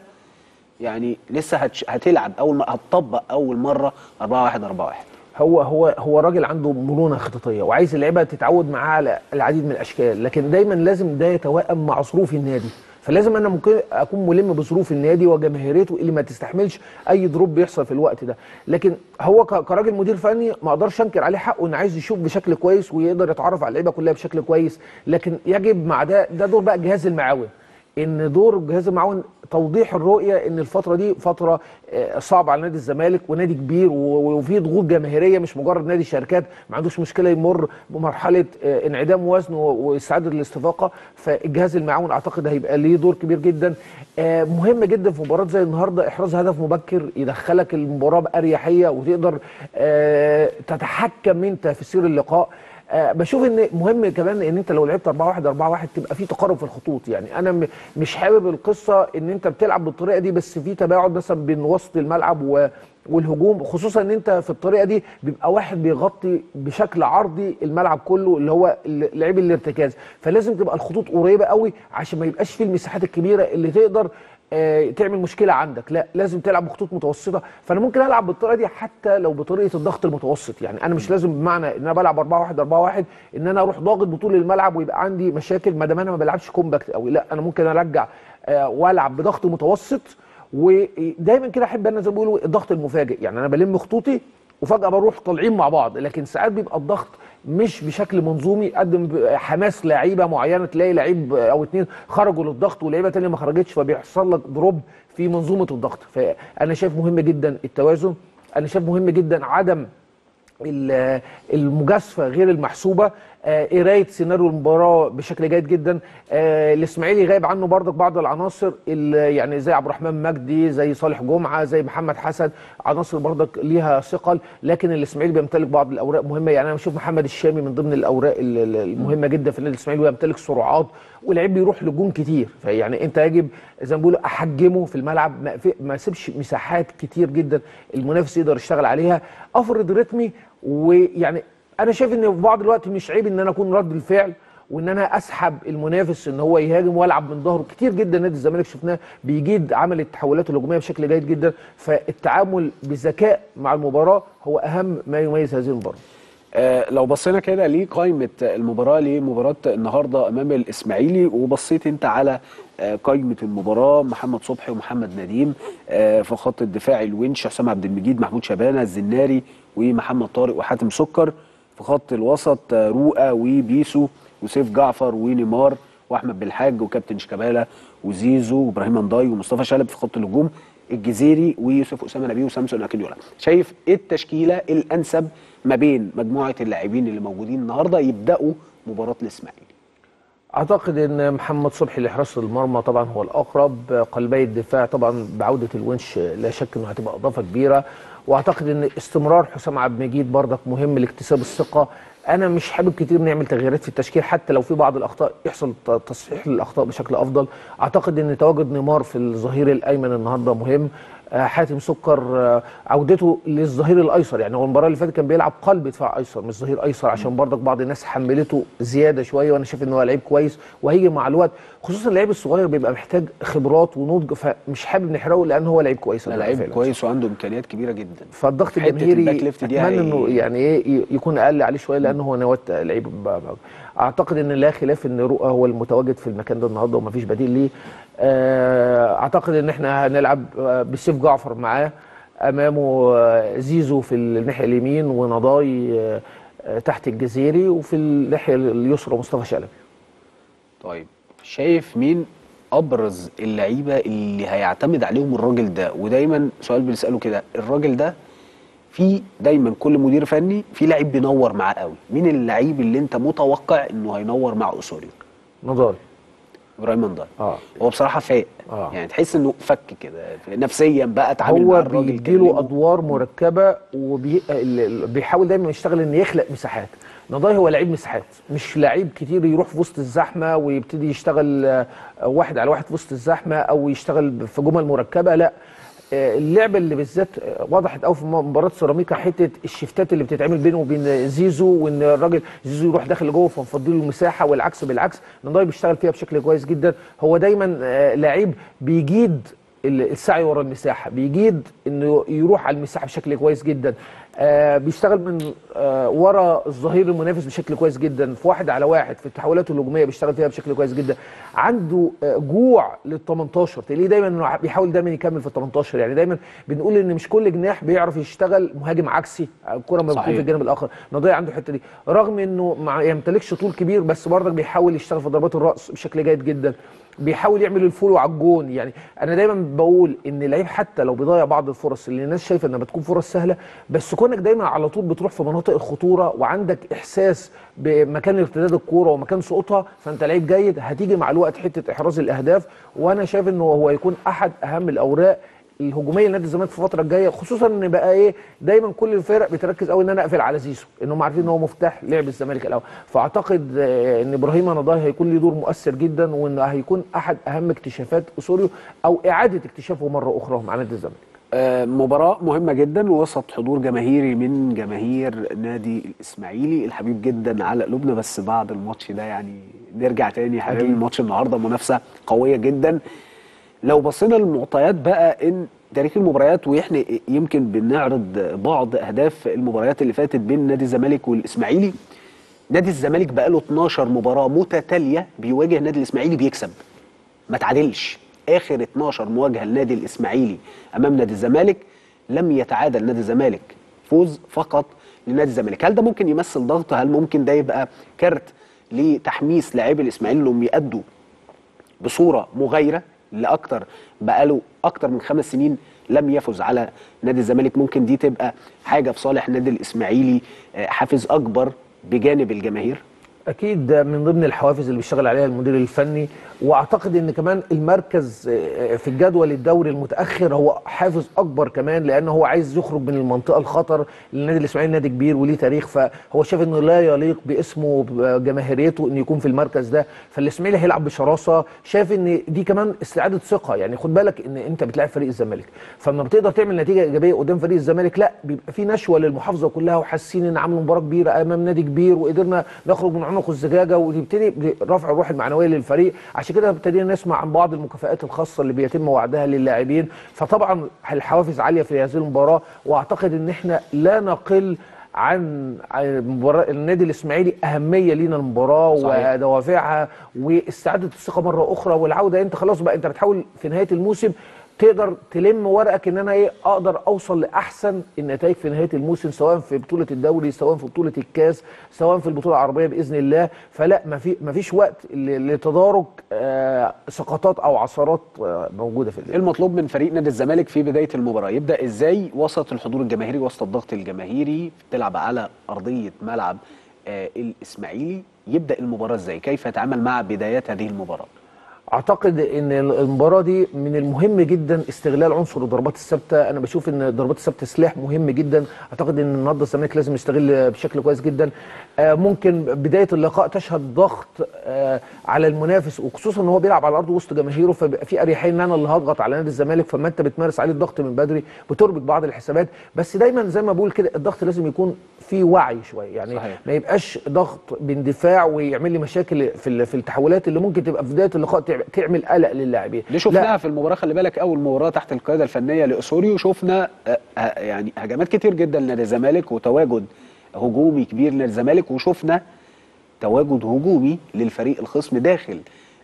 يعني لسه هتش... هتلعب اول ما هتطبق اول مره 4 1 4 1 هو هو هو راجل عنده مرونه خططيه وعايز اللعيبه تتعود معاه على العديد من الاشكال لكن دايما لازم ده يتوائم مع ظروف النادي فلازم انا ممكن اكون ملم بظروف النادي وجماهيريته اللي ما تستحملش اي دروب بيحصل في الوقت ده لكن هو ك- كراجل مدير فني ما اقدرش انكر عليه حقه انه عايز يشوف بشكل كويس ويقدر يتعرف على اللعيبه كلها بشكل كويس لكن يجب مع ده ده دور بقى الجهاز المعاون ان دور الجهاز المعاون توضيح الرؤيه ان الفتره دي فتره آه، صعبه على نادي الزمالك ونادي كبير و- وفي ضغوط جماهيريه مش مجرد نادي شركات ما عندوش مشكله يمر بمرحله آه، انعدام وزن و- واستعاده الاستفاقه فالجهاز المعاون اعتقد هيبقى ليه دور كبير جدا آه، مهم جدا في مباراه زي النهارده احراز هدف مبكر يدخلك المباراه باريحيه وتقدر آه، تتحكم انت في سير اللقاء آه بشوف ان مهم كمان ان انت لو لعبت 4 1 4 1 تبقى في تقارب في الخطوط يعني انا م- مش حابب القصه ان انت بتلعب بالطريقه دي بس في تباعد مثلا بين وسط الملعب و والهجوم خصوصا ان انت في الطريقه دي بيبقى واحد بيغطي بشكل عرضي الملعب كله اللي هو لعيب الارتكاز فلازم تبقى الخطوط قريبه قوي عشان ما يبقاش فيه المساحات الكبيره اللي تقدر آه، تعمل مشكله عندك لا لازم تلعب بخطوط متوسطه فانا ممكن العب بالطريقه دي حتى لو بطريقه الضغط المتوسط يعني انا مش لازم بمعنى ان انا بلعب 4 1 4 1 ان انا اروح ضاغط بطول الملعب ويبقى عندي مشاكل ما دام انا ما بلعبش كومباكت قوي لا انا ممكن ارجع آه، والعب بضغط متوسط ودايما كده احب انا زي ما بيقولوا الضغط المفاجئ يعني انا بلم خطوطي وفجاه بروح طالعين مع بعض لكن ساعات بيبقى الضغط مش بشكل منظومي قدم حماس لعيبه معينه تلاقي لعيب او اتنين خرجوا للضغط ولعيبه تانية ما خرجتش فبيحصل لك دروب في منظومه الضغط فانا شايف مهم جدا التوازن انا شايف مهم جدا عدم ال- المجازفه غير المحسوبه آه، قرايه سيناريو المباراه بشكل جيد جدا آه، الاسماعيلي غايب عنه برضك بعض العناصر ال- يعني زي عبد الرحمن مجدي زي صالح جمعه زي محمد حسن عناصر برضك ليها ثقل لكن الاسماعيلي بيمتلك بعض الاوراق مهمه يعني انا بشوف محمد الشامي من ضمن الاوراق ال- ال- المهمه جدا في النادي الاسماعيلي ويمتلك سرعات ولعيب بيروح لجون كتير فيعني انت يجب زي ما بيقولوا احجمه في الملعب ما في- ما اسيبش مساحات كتير جدا المنافس يقدر يشتغل عليها افرض رتمي ويعني انا شايف ان في بعض الوقت مش عيب ان انا اكون رد الفعل وان انا اسحب المنافس ان هو يهاجم والعب من ظهره كتير جدا نادي الزمالك شفناه بيجيد عمل التحولات الهجوميه بشكل جيد جدا فالتعامل بذكاء مع المباراه هو اهم ما يميز هذه المباراه آه، لو بصينا كده لقائمة المباراة لمباراة النهاردة أمام الإسماعيلي وبصيت أنت على آه، قائمة المباراة محمد صبحي ومحمد نديم آه، في خط الدفاع الونش حسام عبد المجيد محمود شبانة الزناري ومحمد طارق وحاتم سكر في خط الوسط آه، رؤى وبيسو وسيف جعفر ونيمار واحمد بالحاج وكابتن شيكابالا وزيزو وابراهيم انداي ومصطفى شلبي في خط الهجوم الجزيري ويوسف اسامه نبيه وسامسون اكيدولا شايف ايه التشكيله الانسب ما بين مجموعه اللاعبين اللي موجودين النهارده يبداوا مباراه الاسماعيلي اعتقد ان محمد صبحي لحراسه المرمى طبعا هو الاقرب قلبي الدفاع طبعا بعوده الونش لا شك انه هتبقى اضافه كبيره واعتقد ان استمرار حسام عبد المجيد برضك مهم لاكتساب الثقه انا مش حابب كتير نعمل تغييرات في التشكيل حتى لو في بعض الاخطاء يحصل ت- تصحيح للاخطاء بشكل افضل اعتقد ان تواجد نيمار في الظهير الايمن النهارده مهم آه، حاتم سكر آه، عودته للظهير الايسر يعني هو المباراه اللي فاتت كان بيلعب قلب دفاع ايسر مش ظهير ايسر عشان برضك بعض الناس حملته زياده شويه وانا شايف ان هو لعيب كويس وهيجي مع الوقت خصوصا اللعيب الصغير بيبقى محتاج خبرات ونضج فمش حابب نحرقه لان هو لعيب كويس لا لعيب كويس وعنده امكانيات كبيره جدا فالضغط حتة الجماهيري الباك ليفت دي اتمنى هي- انه يعني ايه ي- يكون اقل عليه شويه لانه هو نواه لعيب ب- ب- اعتقد ان لا خلاف ان رؤى هو المتواجد في المكان ده النهارده ومفيش بديل ليه آه، اعتقد ان احنا هنلعب آه، بسيف جعفر معاه امامه آه، زيزو في الناحيه اليمين ونضاي آه، آه، تحت الجزيري وفي الناحيه اليسرى مصطفى شلبي طيب شايف مين ابرز اللعيبه اللي هيعتمد عليهم الراجل ده ودايما سؤال بنساله كده الراجل ده في دايما كل مدير فني في لعيب بينور معاه قوي مين اللعيب اللي انت متوقع انه هينور مع اسوريو نضاي ابراهيم نضاي اه هو بصراحه فاق آه. يعني تحس انه فك كده نفسيا بقى اتعامل مع هو الراجل بيديله كلمه. ادوار مركبه وبيحاول دايما يشتغل ان يخلق مساحات نضاي هو لعيب مساحات مش لعيب كتير يروح في وسط الزحمه ويبتدي يشتغل آه، واحد على واحد في وسط الزحمه او يشتغل في جمل مركبه لا آه، اللعبه اللي بالذات آه، وضحت قوي في مباراه سيراميكا حته الشفتات اللي بتتعمل بينه وبين زيزو وان الراجل زيزو يروح داخل لجوه فنفضي له المساحه والعكس بالعكس نضاي بيشتغل فيها بشكل كويس جدا هو دايما آه، لعيب بيجيد ال- السعي ورا المساحه بيجيد انه يروح على المساحه بشكل كويس جدا آه بيشتغل من آه ورا الظهير المنافس بشكل كويس جدا في واحد على واحد في التحولات الهجوميه بيشتغل فيها بشكل كويس جدا عنده آه جوع لل 18 تلاقيه دايما انه بيحاول دايما يكمل في ال 18 يعني دايما بنقول ان مش كل جناح بيعرف يشتغل مهاجم عكسي الكره ما بتكون صحيح. في الجانب الاخر نضيع عنده الحته دي رغم انه ما يمتلكش طول كبير بس برضك بيحاول يشتغل في ضربات الراس بشكل جيد جدا بيحاول يعمل الفولو على الجون يعني انا دايما بقول ان اللعيب حتى لو بيضيع بعض الفرص اللي الناس شايفه انها بتكون فرص سهله بس كونك دايما على طول بتروح في مناطق الخطوره وعندك احساس بمكان ارتداد الكوره ومكان سقوطها فانت لعيب جيد هتيجي مع الوقت حته احراز الاهداف وانا شايف انه هو يكون احد اهم الاوراق الهجوميه لنادي الزمالك في الفتره الجايه خصوصا ان بقى ايه دايما كل الفرق بتركز قوي ان انا اقفل على زيزو انهم عارفين ان هو مفتاح لعب الزمالك الاول فاعتقد آه، ان ابراهيم نضاي هيكون له دور مؤثر جدا وان هيكون احد اهم اكتشافات اسوريو او اعاده اكتشافه مره اخرى مع نادي الزمالك آه، مباراة مهمة جدا وسط حضور جماهيري من جماهير نادي الإسماعيلي الحبيب جدا على قلوبنا بس بعد الماتش ده يعني نرجع تاني حبيبي الماتش النهارده منافسة قوية جدا لو بصينا للمعطيات بقى ان تاريخ المباريات واحنا يمكن بنعرض بعض اهداف المباريات اللي فاتت بين نادي الزمالك والاسماعيلي نادي الزمالك بقاله 12 مباراة متتالية بيواجه نادي الاسماعيلي بيكسب ما تعادلش اخر 12 مواجهه لنادي الاسماعيلي امام نادي الزمالك لم يتعادل نادي الزمالك فوز فقط لنادي الزمالك هل ده ممكن يمثل ضغط هل ممكن ده يبقى كارت لتحميس لاعبي الاسماعيلي انهم يأدوا بصوره مغايره لاكتر بقاله اكتر من خمس سنين لم يفز على نادي الزمالك ممكن دي تبقى حاجه في صالح نادي الاسماعيلي آه، حافز اكبر بجانب الجماهير اكيد ده من ضمن الحوافز اللي بيشتغل عليها المدير الفني واعتقد ان كمان المركز آه، في الجدول الدوري المتاخر هو حافز اكبر كمان لان هو عايز يخرج من المنطقه الخطر النادي الاسماعيلي نادي كبير وليه تاريخ فهو شايف انه لا يليق باسمه وبجماهيريته انه يكون في المركز ده فالاسماعيلي هيلعب بشراسه شايف ان دي كمان استعاده ثقه يعني خد بالك ان انت بتلاعب فريق الزمالك فلما بتقدر تعمل نتيجه ايجابيه قدام فريق الزمالك لا بيبقى في نشوه للمحافظه كلها وحاسين ان عملوا مباراه كبيره امام نادي كبير وقدرنا نخرج من عنق الزجاجه ونبتدي برفع الروح المعنويه للفريق عشان كده ابتدينا نسمع عن بعض المكافآت الخاصه اللي بيتم وعدها للاعبين فطبعا الحوافز عاليه في هذه المباراه واعتقد ان احنا لا نقل عن عن مباراة النادي الاسماعيلي اهميه لينا المباراه صحيح. ودوافعها واستعاده الثقه مره اخرى والعوده انت خلاص بقى انت بتحاول في نهايه الموسم تقدر تلم ورقك ان انا ايه اقدر اوصل لاحسن النتائج في نهايه الموسم سواء في بطوله الدوري سواء في بطوله الكاس سواء في البطوله العربيه باذن الله فلا ما في ما فيش وقت ل- لتدارك آه سقطات او عثرات آه موجوده في ايه المطلوب من فريق نادي الزمالك في بدايه المباراه يبدا ازاي وسط الحضور الجماهيري وسط الضغط الجماهيري بتلعب على ارضيه ملعب آه الاسماعيلي يبدا المباراه ازاي كيف يتعامل مع بدايات هذه المباراه اعتقد ان المباراه دي من المهم جدا استغلال عنصر الضربات الثابته انا بشوف ان الضربات الثابته سلاح مهم جدا اعتقد ان النهارده الزمالك لازم يستغل بشكل كويس جدا آه، ممكن بدايه اللقاء تشهد ضغط آه، على المنافس وخصوصا ان هو بيلعب على الارض وسط جماهيره فبيبقى في اريحيه ان انا اللي هضغط على نادي الزمالك فما انت بتمارس عليه الضغط من بدري بتربك بعض الحسابات بس دايما زي ما بقول كده الضغط لازم يكون في وعي شويه يعني صحيح. ما يبقاش ضغط باندفاع ويعمل لي مشاكل في ال- في التحولات اللي ممكن تبقى في بدايه اللقاء تعمل- تعمل قلق للاعبين دي شفناها في المباراه خلي بالك اول مباراه تحت القياده الفنيه لاسوريو شفنا آه، آه، يعني هجمات كتير جدا لنادي الزمالك وتواجد هجومي كبير لنادي الزمالك وشفنا تواجد هجومي للفريق الخصم داخل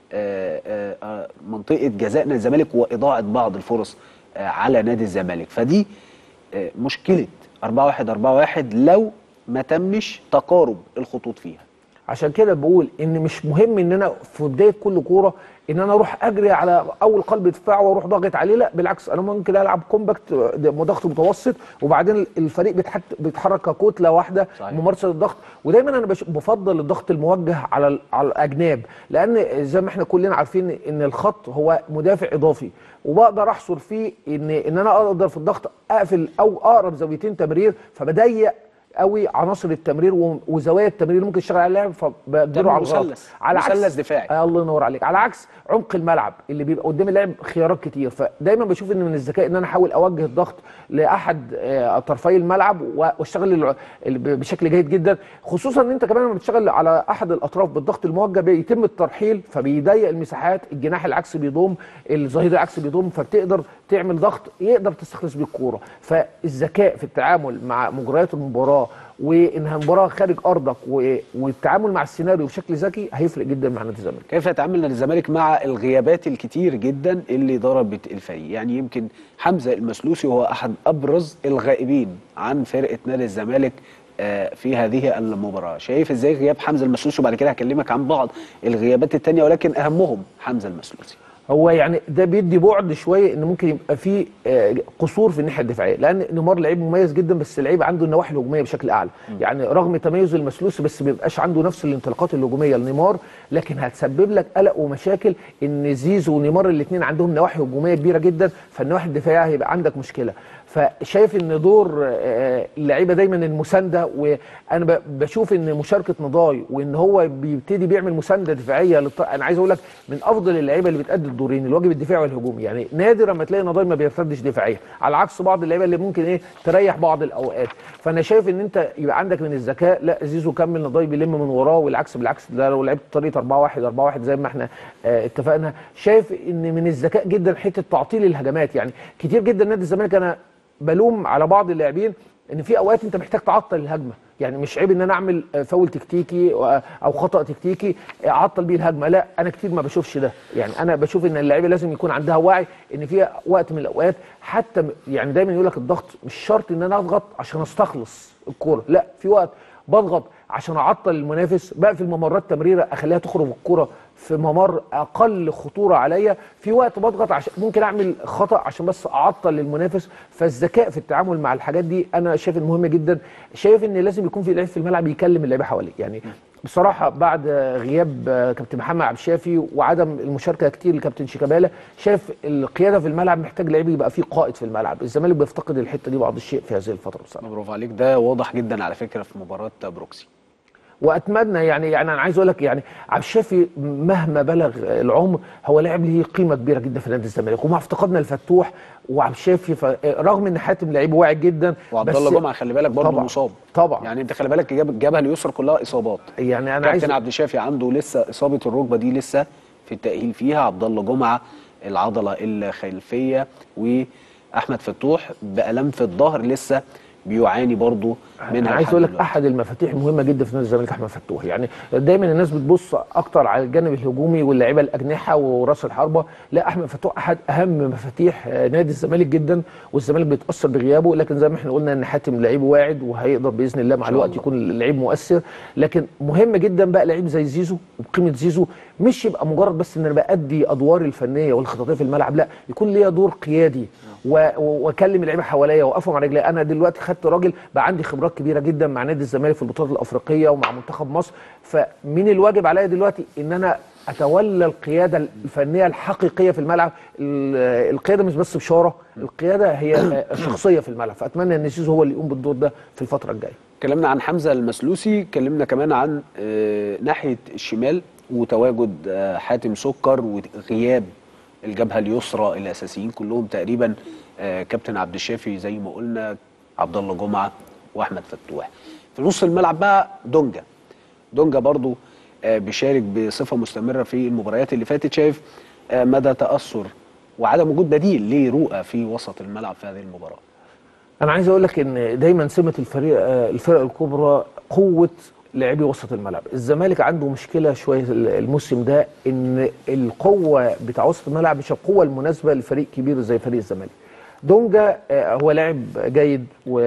آه، آه، آه، منطقه جزاء نادي الزمالك واضاعه بعض الفرص آه، على نادي الزمالك فدي آه، مشكله 4 1 4 1 لو ما تمش تقارب الخطوط فيها عشان كده بقول ان مش مهم ان انا في بدايه كل كوره ان انا اروح اجري على اول قلب دفاع واروح ضاغط عليه لا بالعكس انا ممكن العب كومباكت ضغط متوسط وبعدين الفريق بيتحت بيتحرك ككتله واحده صحيح. ممارسه الضغط ودايما انا بش- بفضل الضغط الموجه على ال- على الاجناب لان زي ما احنا كلنا عارفين ان الخط هو مدافع اضافي وبقدر احصر فيه ان ان انا اقدر في الضغط اقفل او اقرب زاويتين تمرير فبضيق قوي عناصر التمرير و- وزوايا التمرير اللي ممكن يشتغل على اللاعب فبقدره على الغلط مثلث. على مثلث عكس دفاعي. آه الله ينور عليك على عكس عمق الملعب اللي بيبقى قدام اللاعب خيارات كتير فدايما بشوف ان من الذكاء ان انا احاول اوجه الضغط لاحد آه، طرفي الملعب و- واشتغل الع- ال- ب- بشكل جيد جدا خصوصا ان انت كمان لما بتشتغل على احد الاطراف بالضغط الموجه بيتم الترحيل فبيضيق المساحات الجناح العكسي بيضم الظهير العكسي بيضم فبتقدر تعمل ضغط يقدر تستخلص بيه الكوره فالذكاء في التعامل مع مجريات المباراه وانها مباراه خارج ارضك و- والتعامل مع السيناريو بشكل ذكي هيفرق جدا مع نادي الزمالك كيف يتعامل نادي الزمالك مع الغيابات الكتير جدا اللي ضربت الفريق يعني يمكن حمزه المسلوسي هو احد ابرز الغائبين عن فرقه نادي الزمالك آه، في هذه المباراه شايف ازاي غياب حمزه المسلوسي وبعد كده هكلمك عن بعض الغيابات التانية ولكن اهمهم حمزه المسلوسي هو يعني ده بيدي بعد شويه ان ممكن يبقى في آه، قصور في الناحيه الدفاعيه لان نيمار لعيب مميز جدا بس لعيب عنده النواحي الهجوميه بشكل اعلى يعني رغم تميز المسلوس بس ما بيبقاش عنده نفس الانطلاقات الهجوميه لنيمار لكن هتسبب لك قلق ومشاكل ان زيزو ونيمار الاثنين عندهم نواحي هجوميه كبيره جدا فالنواحي الدفاعيه هيبقى عندك مشكله فشايف ان دور آه، اللعيبه دايما المسانده وانا ب- بشوف ان مشاركه نضاي وان هو بيبتدي بيعمل مسانده دفاعيه للط... انا عايز اقول لك من افضل اللعيبه اللي بتأدي الدور الدورين الواجب الدفاعي والهجومي يعني نادر ما تلاقي نضاي ما بيرتدش دفاعيا على عكس بعض اللعيبه اللي ممكن ايه تريح بعض الاوقات فانا شايف ان انت يبقى عندك من الذكاء لا زيزو كمل نضاي بيلم من وراه والعكس بالعكس ده لو لعبت طريقه 4 1 4 1 زي ما احنا آه اتفقنا شايف ان من الذكاء جدا حته تعطيل الهجمات يعني كتير جدا نادي الزمالك انا بلوم على بعض اللاعبين ان في اوقات انت محتاج تعطل الهجمه يعني مش عيب ان انا اعمل فاول تكتيكي او خطا تكتيكي اعطل بيه الهجمه لا انا كتير ما بشوفش ده يعني انا بشوف ان اللعيبه لازم يكون عندها وعي ان في وقت من الاوقات حتى يعني دايما يقول لك الضغط مش شرط ان انا اضغط عشان استخلص الكوره لا في وقت بضغط عشان اعطل المنافس بقفل ممرات تمريره اخليها تخرج الكوره في ممر اقل خطوره عليا في وقت بضغط عشان ممكن اعمل خطا عشان بس اعطل المنافس فالذكاء في التعامل مع الحاجات دي انا شايف ان مهم جدا شايف ان لازم يكون في لعيب في الملعب يكلم اللعيبه حواليه يعني بصراحه بعد غياب كابتن محمد عبد الشافي وعدم المشاركه كتير لكابتن شيكابالا شايف القياده في الملعب محتاج لعيب يبقى فيه قائد في الملعب الزمالك بيفتقد الحته دي بعض الشيء في هذه الفتره بصراحه برافو عليك ده واضح جدا على فكره في مباراه بروكسي واتمنى يعني يعني انا عايز اقول لك يعني عبد الشافي مهما بلغ العمر هو لاعب ليه قيمه كبيره جدا في نادي الزمالك ومع افتقادنا الفتوح وعبد الشافي رغم ان حاتم لعيب واعي جدا وعبد الله جمعه خلي بالك برضه مصاب طبعا يعني انت خلي بالك جاب الجبهه اليسرى كلها اصابات يعني انا عايز كابتن عبد الشافي عنده لسه اصابه الركبه دي لسه في التاهيل فيها عبد الله جمعه العضله الخلفيه واحمد فتوح بالام في الظهر لسه بيعاني برضه منها انا عايز اقول لك احد المفاتيح المهمه جدا في نادي الزمالك احمد فتوح يعني دايما الناس بتبص اكتر على الجانب الهجومي واللعيبه الاجنحه وراس الحربه لا احمد فتوح احد اهم مفاتيح نادي الزمالك جدا والزمالك بيتاثر بغيابه لكن زي ما احنا قلنا ان حاتم لعيب واعد وهيقدر باذن الله مع الوقت يكون لعيب مؤثر لكن مهم جدا بقى لعيب زي زيزو وبقيمه زيزو مش يبقى مجرد بس ان انا بادي ادواري الفنيه والخططيه في الملعب لا يكون ليا دور قيادي واكلم اللعيبه حواليا واقفهم على رجلي انا دلوقتي خدت راجل بقى عندي خبرات كبيره جدا مع نادي الزمالك في البطولات الافريقيه ومع منتخب مصر فمين الواجب عليا دلوقتي ان انا اتولى القياده الفنيه الحقيقيه في الملعب القياده مش بس بشاره القياده هي شخصيه في الملعب فاتمنى ان زيزو هو اللي يقوم بالدور ده في الفتره الجايه اتكلمنا عن حمزه المسلوسي اتكلمنا كمان عن ناحيه الشمال وتواجد حاتم سكر وغياب الجبهه اليسرى الاساسيين كلهم تقريبا كابتن عبد الشافي زي ما قلنا عبد الله جمعه واحمد فتوح في نص الملعب بقى دونجا دونجا برضو بيشارك بصفه مستمره في المباريات اللي فاتت شايف مدى تاثر وعدم وجود بديل لرؤى في وسط الملعب في هذه المباراه انا عايز اقول لك ان دايما سمه الفريق الفرق الكبرى قوه لاعبي وسط الملعب الزمالك عنده مشكله شويه الموسم ده ان القوه بتاع وسط الملعب مش القوه المناسبه لفريق كبير زي فريق الزمالك دونجا هو لاعب جيد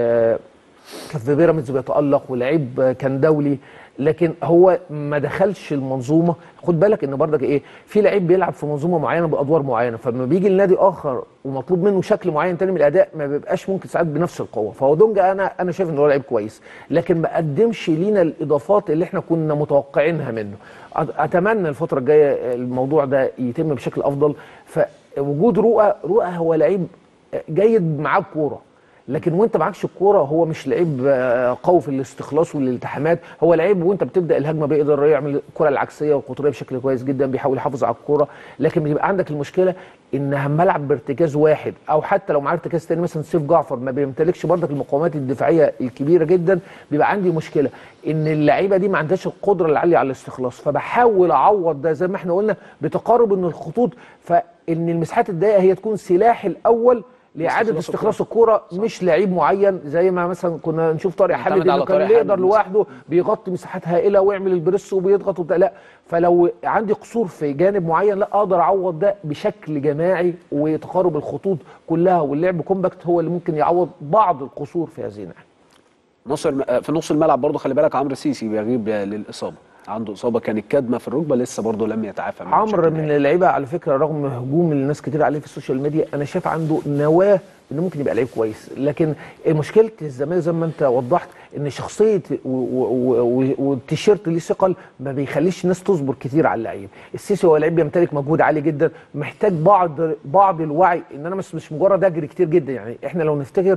وكان في بيراميدز بيتالق ولاعيب كان دولي لكن هو ما دخلش المنظومه خد بالك ان برضك ايه في لعيب بيلعب في منظومه معينه بادوار معينه فلما بيجي لنادي اخر ومطلوب منه شكل معين تاني من الاداء ما بيبقاش ممكن ساعات بنفس القوه فهو دونجا انا انا شايف ان هو لعيب كويس لكن ما قدمش لينا الاضافات اللي احنا كنا متوقعينها منه اتمنى الفتره الجايه الموضوع ده يتم بشكل افضل فوجود رؤى رؤى هو لعيب جيد معاه الكوره لكن وانت معكش الكوره هو مش لعيب قوي في الاستخلاص والالتحامات هو لعيب وانت بتبدا الهجمه بيقدر يعمل الكره العكسيه والقطريه بشكل كويس جدا بيحاول يحافظ على الكوره لكن بيبقى عندك المشكله ان هنلعب بارتكاز واحد او حتى لو معاه ارتكاز تاني مثلا سيف جعفر ما بيمتلكش برضك المقاومات الدفاعيه الكبيره جدا بيبقى عندي مشكله ان اللعيبه دي ما عندهاش القدره العاليه على الاستخلاص فبحاول اعوض ده زي ما احنا قلنا بتقارب ان الخطوط فان المساحات الضيقه هي تكون سلاحي الاول لاعاده استخلاص الكوره مش لعيب معين زي ما مثلا كنا نشوف طارق حامد انه كان يقدر لوحده بيغطي مساحات هائله ويعمل البريس وبيضغط وبتاع لا فلو عندي قصور في جانب معين لا اقدر اعوض ده بشكل جماعي وتقارب الخطوط كلها واللعب كومباكت هو اللي ممكن يعوض بعض القصور في هذه الناحيه نص في نص الملعب برضه خلي بالك عمرو سيسي بيغيب للاصابه عنده اصابه كانت كدمه في الركبه لسه برضه لم يتعافى عمرو من اللعيبه على فكره رغم هجوم الناس كتير عليه في السوشيال ميديا انا شايف عنده نواه انه ممكن يبقى لعيب كويس لكن مشكله الزمالك زي ما انت وضحت ان شخصيه والتيشيرت ليه ثقل ما بيخليش الناس تصبر كتير على اللعيب السيسي هو لعيب بيمتلك مجهود عالي جدا محتاج بعض بعض الوعي ان انا مش مش مجرد اجري كتير جدا يعني احنا لو نفتكر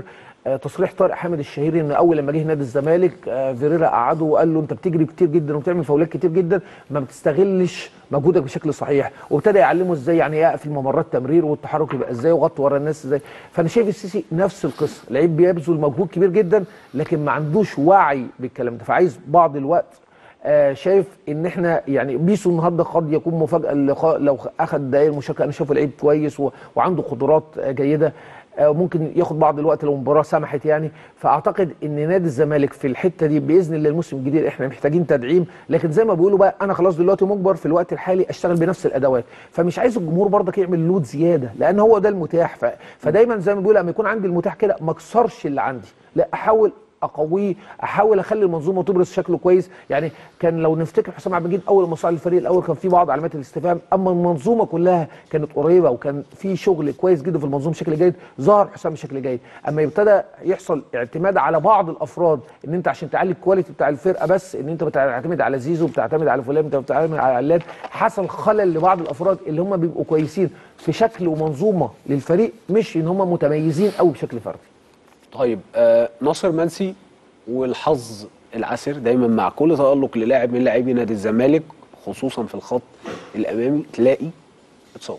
آه، تصريح طارق حامد الشهيري ان اول لما جه نادي الزمالك آه، فيريرا قعده وقال له انت بتجري كتير جدا وبتعمل فاولات كتير جدا ما بتستغلش مجهودك بشكل صحيح وابتدى يعلمه ازاي يعني ايه اقفل ممرات تمرير والتحرك يبقى ازاي وغطي ورا الناس ازاي فانا شايف السيسي نفس القصه لعيب بيبذل مجهود كبير جدا لكن ما عندوش وعي بالكلام ده فعايز بعض الوقت آه شايف ان احنا يعني بيسو النهارده قد يكون مفاجاه اللقاء لو اخذ دقائق المشاركه انا شايفه لعيب كويس و... وعنده قدرات آه جيده آه ممكن ياخد بعض الوقت لو المباراه سمحت يعني فاعتقد ان نادي الزمالك في الحته دي باذن الله الموسم الجديد احنا محتاجين تدعيم لكن زي ما بيقولوا بقى انا خلاص دلوقتي مجبر في الوقت الحالي اشتغل بنفس الادوات فمش عايز الجمهور برضك يعمل لود زياده لان هو ده المتاح ف... فدايما زي ما بيقول لما يكون عندي المتاح كده ما اكسرش اللي عندي لا احاول اقويه احاول اخلي المنظومه تبرز شكله كويس يعني كان لو نفتكر حسام عبد المجيد اول ما صعد الفريق الاول كان في بعض علامات الاستفهام اما المنظومه كلها كانت قريبه وكان في شغل كويس جدا في المنظومه بشكل جيد ظهر حسام بشكل جيد اما ابتدى يحصل اعتماد على بعض الافراد ان انت عشان تعلي الكواليتي بتاع الفرقه بس ان انت بتعتمد على زيزو بتعتمد على فلان انت بتعتمد على علان حصل خلل لبعض الافراد اللي هم بيبقوا كويسين في شكل ومنظومه للفريق مش ان هم متميزين قوي بشكل فردي طيب آه ناصر منسي والحظ العسر دايما مع كل تألق للاعب من لاعبي نادي الزمالك خصوصا في الخط الامامي تلاقي اتصاب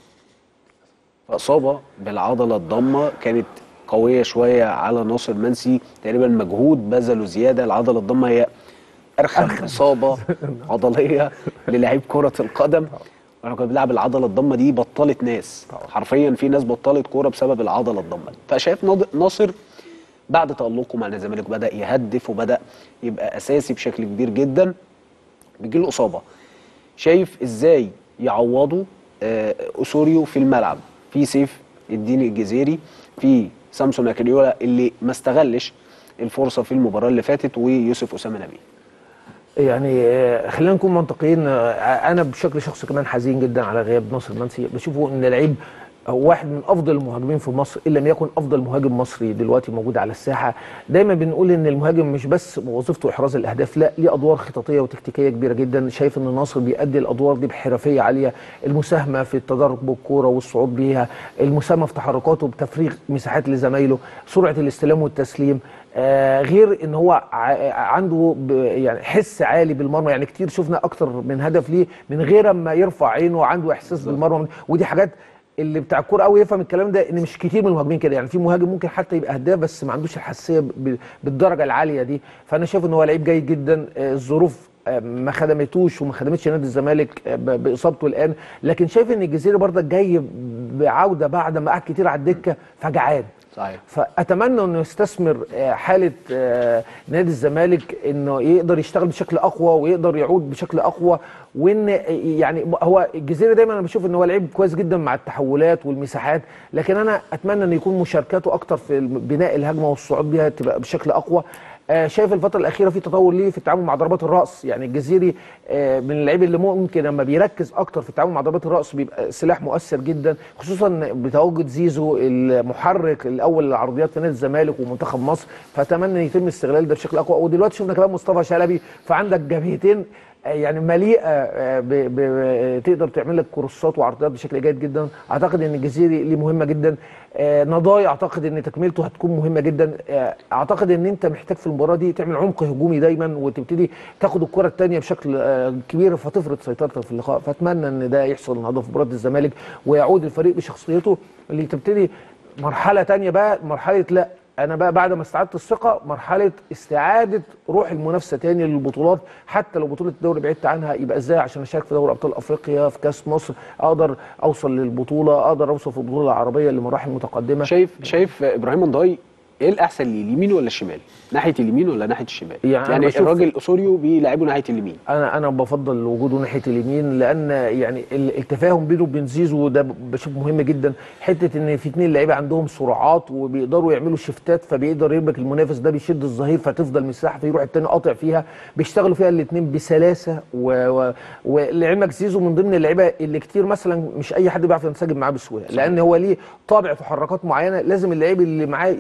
فاصابه بالعضله الضمه كانت قويه شويه على ناصر منسي تقريبا مجهود بذله زياده العضله الضمه هي ارخم اصابه عضليه للاعيب كره القدم وانا كنت بلعب العضله الضمه دي بطلت ناس حرفيا في ناس بطلت كوره بسبب العضله الضمه دي فشايف ناض- ناصر بعد تألقه مع نادي الزمالك بدأ يهدف وبدأ يبقى أساسي بشكل كبير جدا بيجي له إصابة شايف إزاي يعوضوا آه، أسوريو في الملعب في سيف الدين الجزيري في سامسون أكريولا اللي ما استغلش الفرصة في المباراة اللي فاتت ويوسف أسامة نبيل يعني آه، خلينا نكون منطقيين آه، انا بشكل شخصي كمان حزين جدا على غياب ناصر منسي بشوفه ان لعيب هو واحد من افضل المهاجمين في مصر ان لم يكن افضل مهاجم مصري دلوقتي موجود على الساحه دايما بنقول ان المهاجم مش بس وظيفته احراز الاهداف لا ليه ادوار خططيه وتكتيكيه كبيره جدا شايف ان ناصر بيأدي الادوار دي بحرفيه عاليه المساهمه في التدرج بالكوره والصعود بيها المساهمه في تحركاته بتفريغ مساحات لزمايله سرعه الاستلام والتسليم آه غير ان هو ع- عنده ب- يعني حس عالي بالمرمى يعني كتير شفنا اكتر من هدف ليه من غير ما يرفع عينه عنده احساس بالمرمى ودي حاجات اللي بتاع الكوره قوي يفهم الكلام ده ان مش كتير من المهاجمين كده يعني في مهاجم ممكن حتى يبقى هداف بس ما عندوش الحساسيه ب- بالدرجه العاليه دي فانا شايف ان هو لعيب جيد جدا آه، الظروف آه، ما خدمتوش وما خدمتش نادي الزمالك آه، ب- باصابته الان لكن شايف ان الجزيري برضك جاي بعوده بعد ما قعد كتير على الدكه فجعان صحيح فاتمنى انه يستثمر آه، حاله آه، نادي الزمالك انه يقدر يشتغل بشكل اقوى ويقدر يعود بشكل اقوى وان يعني هو الجزيري دايما انا بشوف ان هو لعيب كويس جدا مع التحولات والمساحات لكن انا اتمنى ان يكون مشاركاته اكتر في بناء الهجمه والصعود بيها تبقى بشكل اقوى آه، شايف الفتره الاخيره في تطور ليه في التعامل مع ضربات الراس يعني الجزيري آه، من اللعيبه اللي ممكن لما بيركز اكتر في التعامل مع ضربات الراس بيبقى سلاح مؤثر جدا خصوصا بتواجد زيزو المحرك الاول للعرضيات في نادي الزمالك ومنتخب مصر فاتمنى ان يتم استغلال ده بشكل اقوى ودلوقتي شفنا كمان مصطفى شلبي فعندك جبهتين آه، يعني مليئه آه، ب- ب- تقدر تعمل لك كروسات وعرضيات بشكل جيد جدا اعتقد ان الجزيري ليه مهمه جدا آه، نضاي اعتقد ان تكملته هتكون مهمه جدا آه، اعتقد ان انت محتاج في المباراه دي تعمل عمق هجومي دايما وتبتدي تاخد الكره الثانيه بشكل آه، كبير فتفرض سيطرتك في اللقاء فاتمنى ان ده يحصل النهارده في مباراه الزمالك ويعود الفريق بشخصيته اللي تبتدي مرحله تانية بقى مرحله لا انا بقى بعد ما استعدت الثقه مرحله استعاده روح المنافسه تاني للبطولات حتى لو بطوله الدوري بعدت عنها يبقى ازاي عشان اشارك في دوري ابطال افريقيا في كاس مصر اقدر اوصل للبطوله اقدر اوصل في البطوله العربيه لمراحل متقدمه شايف شايف ابراهيم نضاي ايه الاحسن ليه اليمين ولا الشمال ناحيه اليمين ولا ناحيه الشمال يعني أنا يعني بشوف- الراجل اسوريو بيلعبه ناحيه اليمين انا انا بفضل وجوده ناحيه اليمين لان يعني ال- التفاهم بينه وبين زيزو ده ب- بشوف مهم جدا حته ان في اتنين لعيبه عندهم سرعات وبيقدروا يعملوا شيفتات فبيقدر يربك المنافس ده بيشد الظهير فتفضل مساحه فيروح التاني قاطع فيها بيشتغلوا فيها الاثنين بسلاسه و- و- ولعلمك زيزو من ضمن اللعيبه اللي كتير مثلا مش اي حد بيعرف ينسجم معاه بسهوله لان هو ليه طابع تحركات معينه لازم اللعيب اللي معاه يكون ذكي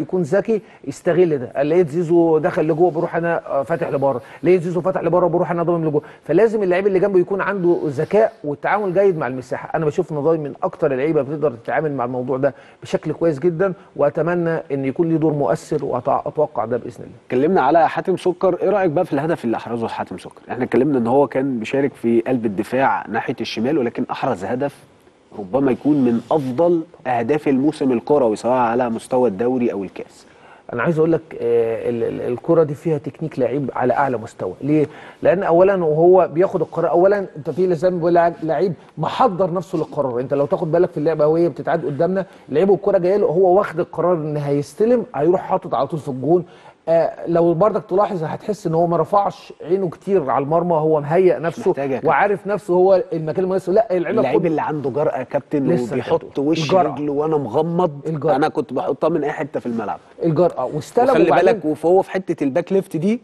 ذكي يستغل ده لقيت زيزو دخل لجوه بروح انا آه، فاتح لبره لقيت زيزو فتح لبره بروح انا ضامن لجوه فلازم اللعيب اللي جنبه يكون عنده ذكاء والتعامل جيد مع المساحه انا بشوف نضاي من اكتر اللعيبه بتقدر تتعامل مع الموضوع ده بشكل كويس جدا واتمنى ان يكون ليه دور مؤثر واتوقع ده باذن الله اتكلمنا على حاتم سكر ايه رايك بقى في الهدف اللي احرزه حاتم سكر احنا اتكلمنا ان هو كان بيشارك في قلب الدفاع ناحيه الشمال ولكن احرز هدف ربما يكون من افضل اهداف الموسم الكروي سواء على مستوى الدوري او الكاس انا عايز اقول لك آه، ال- ال- الكره دي فيها تكنيك لعيب على اعلى مستوى ليه لان اولا وهو بياخد القرار اولا انت في لسان بيقول لع- لعيب محضر نفسه للقرار انت لو تاخد بالك في اللعبه وهي بتتعاد قدامنا لعيب الكره جايه له هو واخد القرار ان هيستلم هيروح حاطط على طول في الجون آه لو برضك تلاحظ هتحس ان هو ما رفعش عينه كتير على المرمى هو مهيئ نفسه محتاجة كده. وعارف نفسه هو المكان المناسب لا اللعيبه اللعيب بتاخد- اللي عنده جرأة يا كابتن لسه وبيحط كده. وش الجرأة. رجله وانا مغمض الجرأة. انا كنت بحطها من اي حته في الملعب الجرأه واستلم وخلي وبعدين- بالك وهو في حته الباك ليفت دي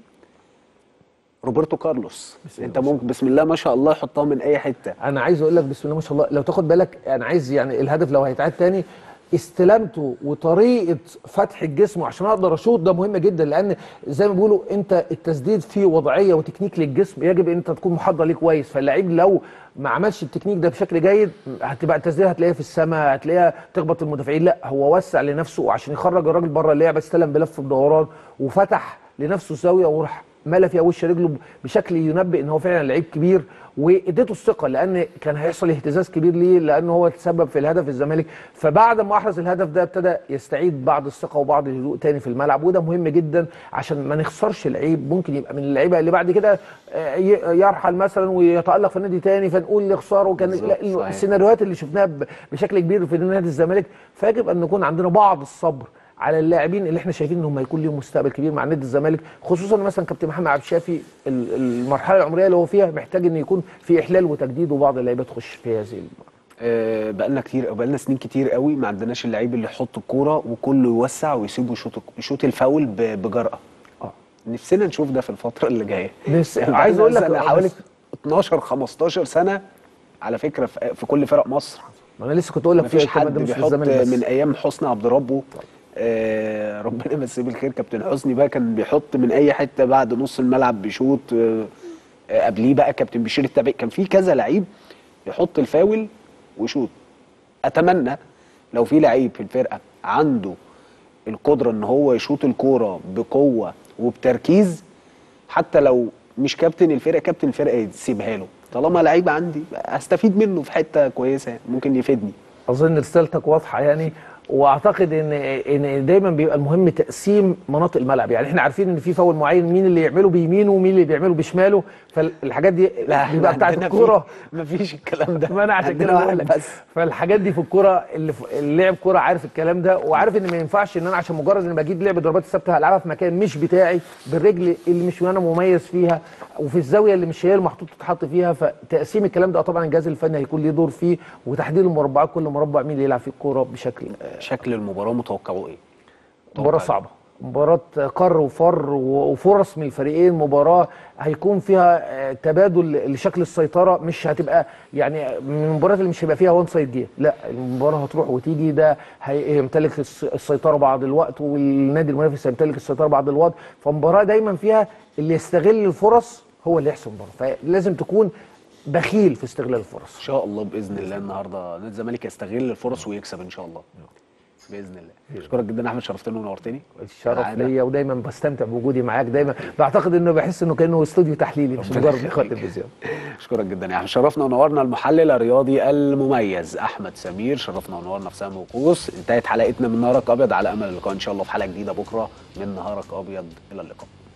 روبرتو كارلوس انت ممكن بسم الله ما شاء الله يحطها من اي حته انا عايز اقول لك بسم الله ما شاء الله لو تاخد بالك انا عايز يعني الهدف لو هيتعاد تاني استلامته وطريقه فتح الجسم عشان اقدر اشوط ده مهم جدا لان زي ما بيقولوا انت التسديد فيه وضعيه وتكنيك للجسم يجب ان انت تكون محضر ليه كويس فاللعيب لو ما عملش التكنيك ده بشكل جيد هتبقى التسديد هتلاقيها في السماء هتلاقيها تخبط المدافعين لا هو وسع لنفسه عشان يخرج الراجل بره اللعبه استلم بلف بدوران وفتح لنفسه زاويه وراح ملا فيها وش رجله بشكل ينبئ ان هو فعلا لعيب كبير واديته الثقه لان كان هيحصل اهتزاز كبير ليه لان هو تسبب في الهدف الزمالك فبعد ما احرز الهدف ده ابتدى يستعيد بعض الثقه وبعض الهدوء تاني في الملعب وده مهم جدا عشان ما نخسرش لعيب ممكن يبقى من اللعيبه اللي بعد كده آه، ي- يرحل مثلا ويتالق في نادي تاني فنقول لخساره وكان بالظبط، لا، صحيح. السيناريوهات اللي شفناها ب- بشكل كبير في نادي الزمالك فيجب ان نكون عندنا بعض الصبر على اللاعبين اللي احنا شايفين انهم هيكون ليهم مستقبل كبير مع نادي الزمالك خصوصا مثلا كابتن محمد عبد الشافي ال- المرحله العمريه اللي هو فيها محتاج ان يكون في احلال وتجديد وبعض اللعيبه تخش في هذه المرحله آه، بقالنا كتير بقالنا سنين كتير قوي ما عندناش اللعيب اللي يحط الكوره وكله يوسع ويسيبه يشوط يشوط الفاول ب- بجرأه اه نفسنا نشوف ده في الفتره اللي جايه بس يعني عايز اقول لك بقالنا آه، حوالي بس- 12 15 سنه على فكره في في كل فرق مصر ما انا لسه كنت اقول لك مفيش في الكلام حد ده مش في بيحط الزمالك بس من ايام حسني عبد ربه آه ربنا يمسيه بالخير كابتن حسني بقى كان بيحط من اي حته بعد نص الملعب بيشوط آه آه، قبليه بقى كابتن بشير التابعي كان في كذا لعيب يحط الفاول ويشوط اتمنى لو في لعيب في الفرقه عنده القدره ان هو يشوط الكوره بقوه وبتركيز حتى لو مش كابتن الفرقه كابتن الفرقه يسيبها له طالما لعيب عندي هستفيد منه في حته كويسه ممكن يفيدني اظن رسالتك واضحه يعني واعتقد ان ان دايما بيبقى المهم تقسيم مناطق الملعب يعني احنا عارفين ان في فاول معين مين اللي يعمله بيمينه ومين اللي بيعمله بشماله فالحاجات دي بيبقى بتاعت عندنا في- الكوره مفيش الكلام ده ما انا عشان عندنا كده بقول واحد لك بس فالحاجات دي في الكوره اللي في اللي لعب كوره عارف الكلام ده وعارف ان ما ينفعش ان انا عشان مجرد ان بجيب لعب ضربات الثابته هلعبها في مكان مش بتاعي بالرجل اللي مش انا مميز فيها وفي الزاويه اللي مش هي المحطوط تتحط فيها فتقسيم الكلام ده طبعا الجهاز الفني هيكون ليه دور فيه وتحديد المربعات كل مربع مين اللي يلعب فيه الكوره بشكل شكل المباراه متوقعه ايه؟ مباراة صعبة مباراة قر وفر و- وفرص من الفريقين مباراة هيكون فيها آه، تبادل لشكل السيطرة مش هتبقى يعني من المباريات اللي مش هيبقى فيها وان سايد جيم لا المباراة هتروح وتيجي ده هي- هيمتلك الس- السيطرة بعض الوقت والنادي المنافس هيمتلك السيطرة بعض الوقت فمباراة دايما فيها اللي يستغل الفرص هو اللي يحسم المباراة فلازم تكون بخيل في استغلال الفرص ان شاء الله باذن الله النهارده نادي الزمالك يستغل الفرص ويكسب ان شاء الله باذن الله اشكرك جدا يا احمد شرفتني ونورتني الشرف العادة. ليا ودايما بستمتع بوجودي معاك دايما بعتقد انه بحس انه كانه استوديو تحليلي مش ربنا مجرد يخليك. لقاء تلفزيون اشكرك جدا يا احمد شرفنا ونورنا المحلل الرياضي المميز احمد سمير شرفنا ونورنا في سهم وقوس انتهت حلقتنا من نهارك ابيض على امل اللقاء ان شاء الله في حلقه جديده بكره من نهارك ابيض الى اللقاء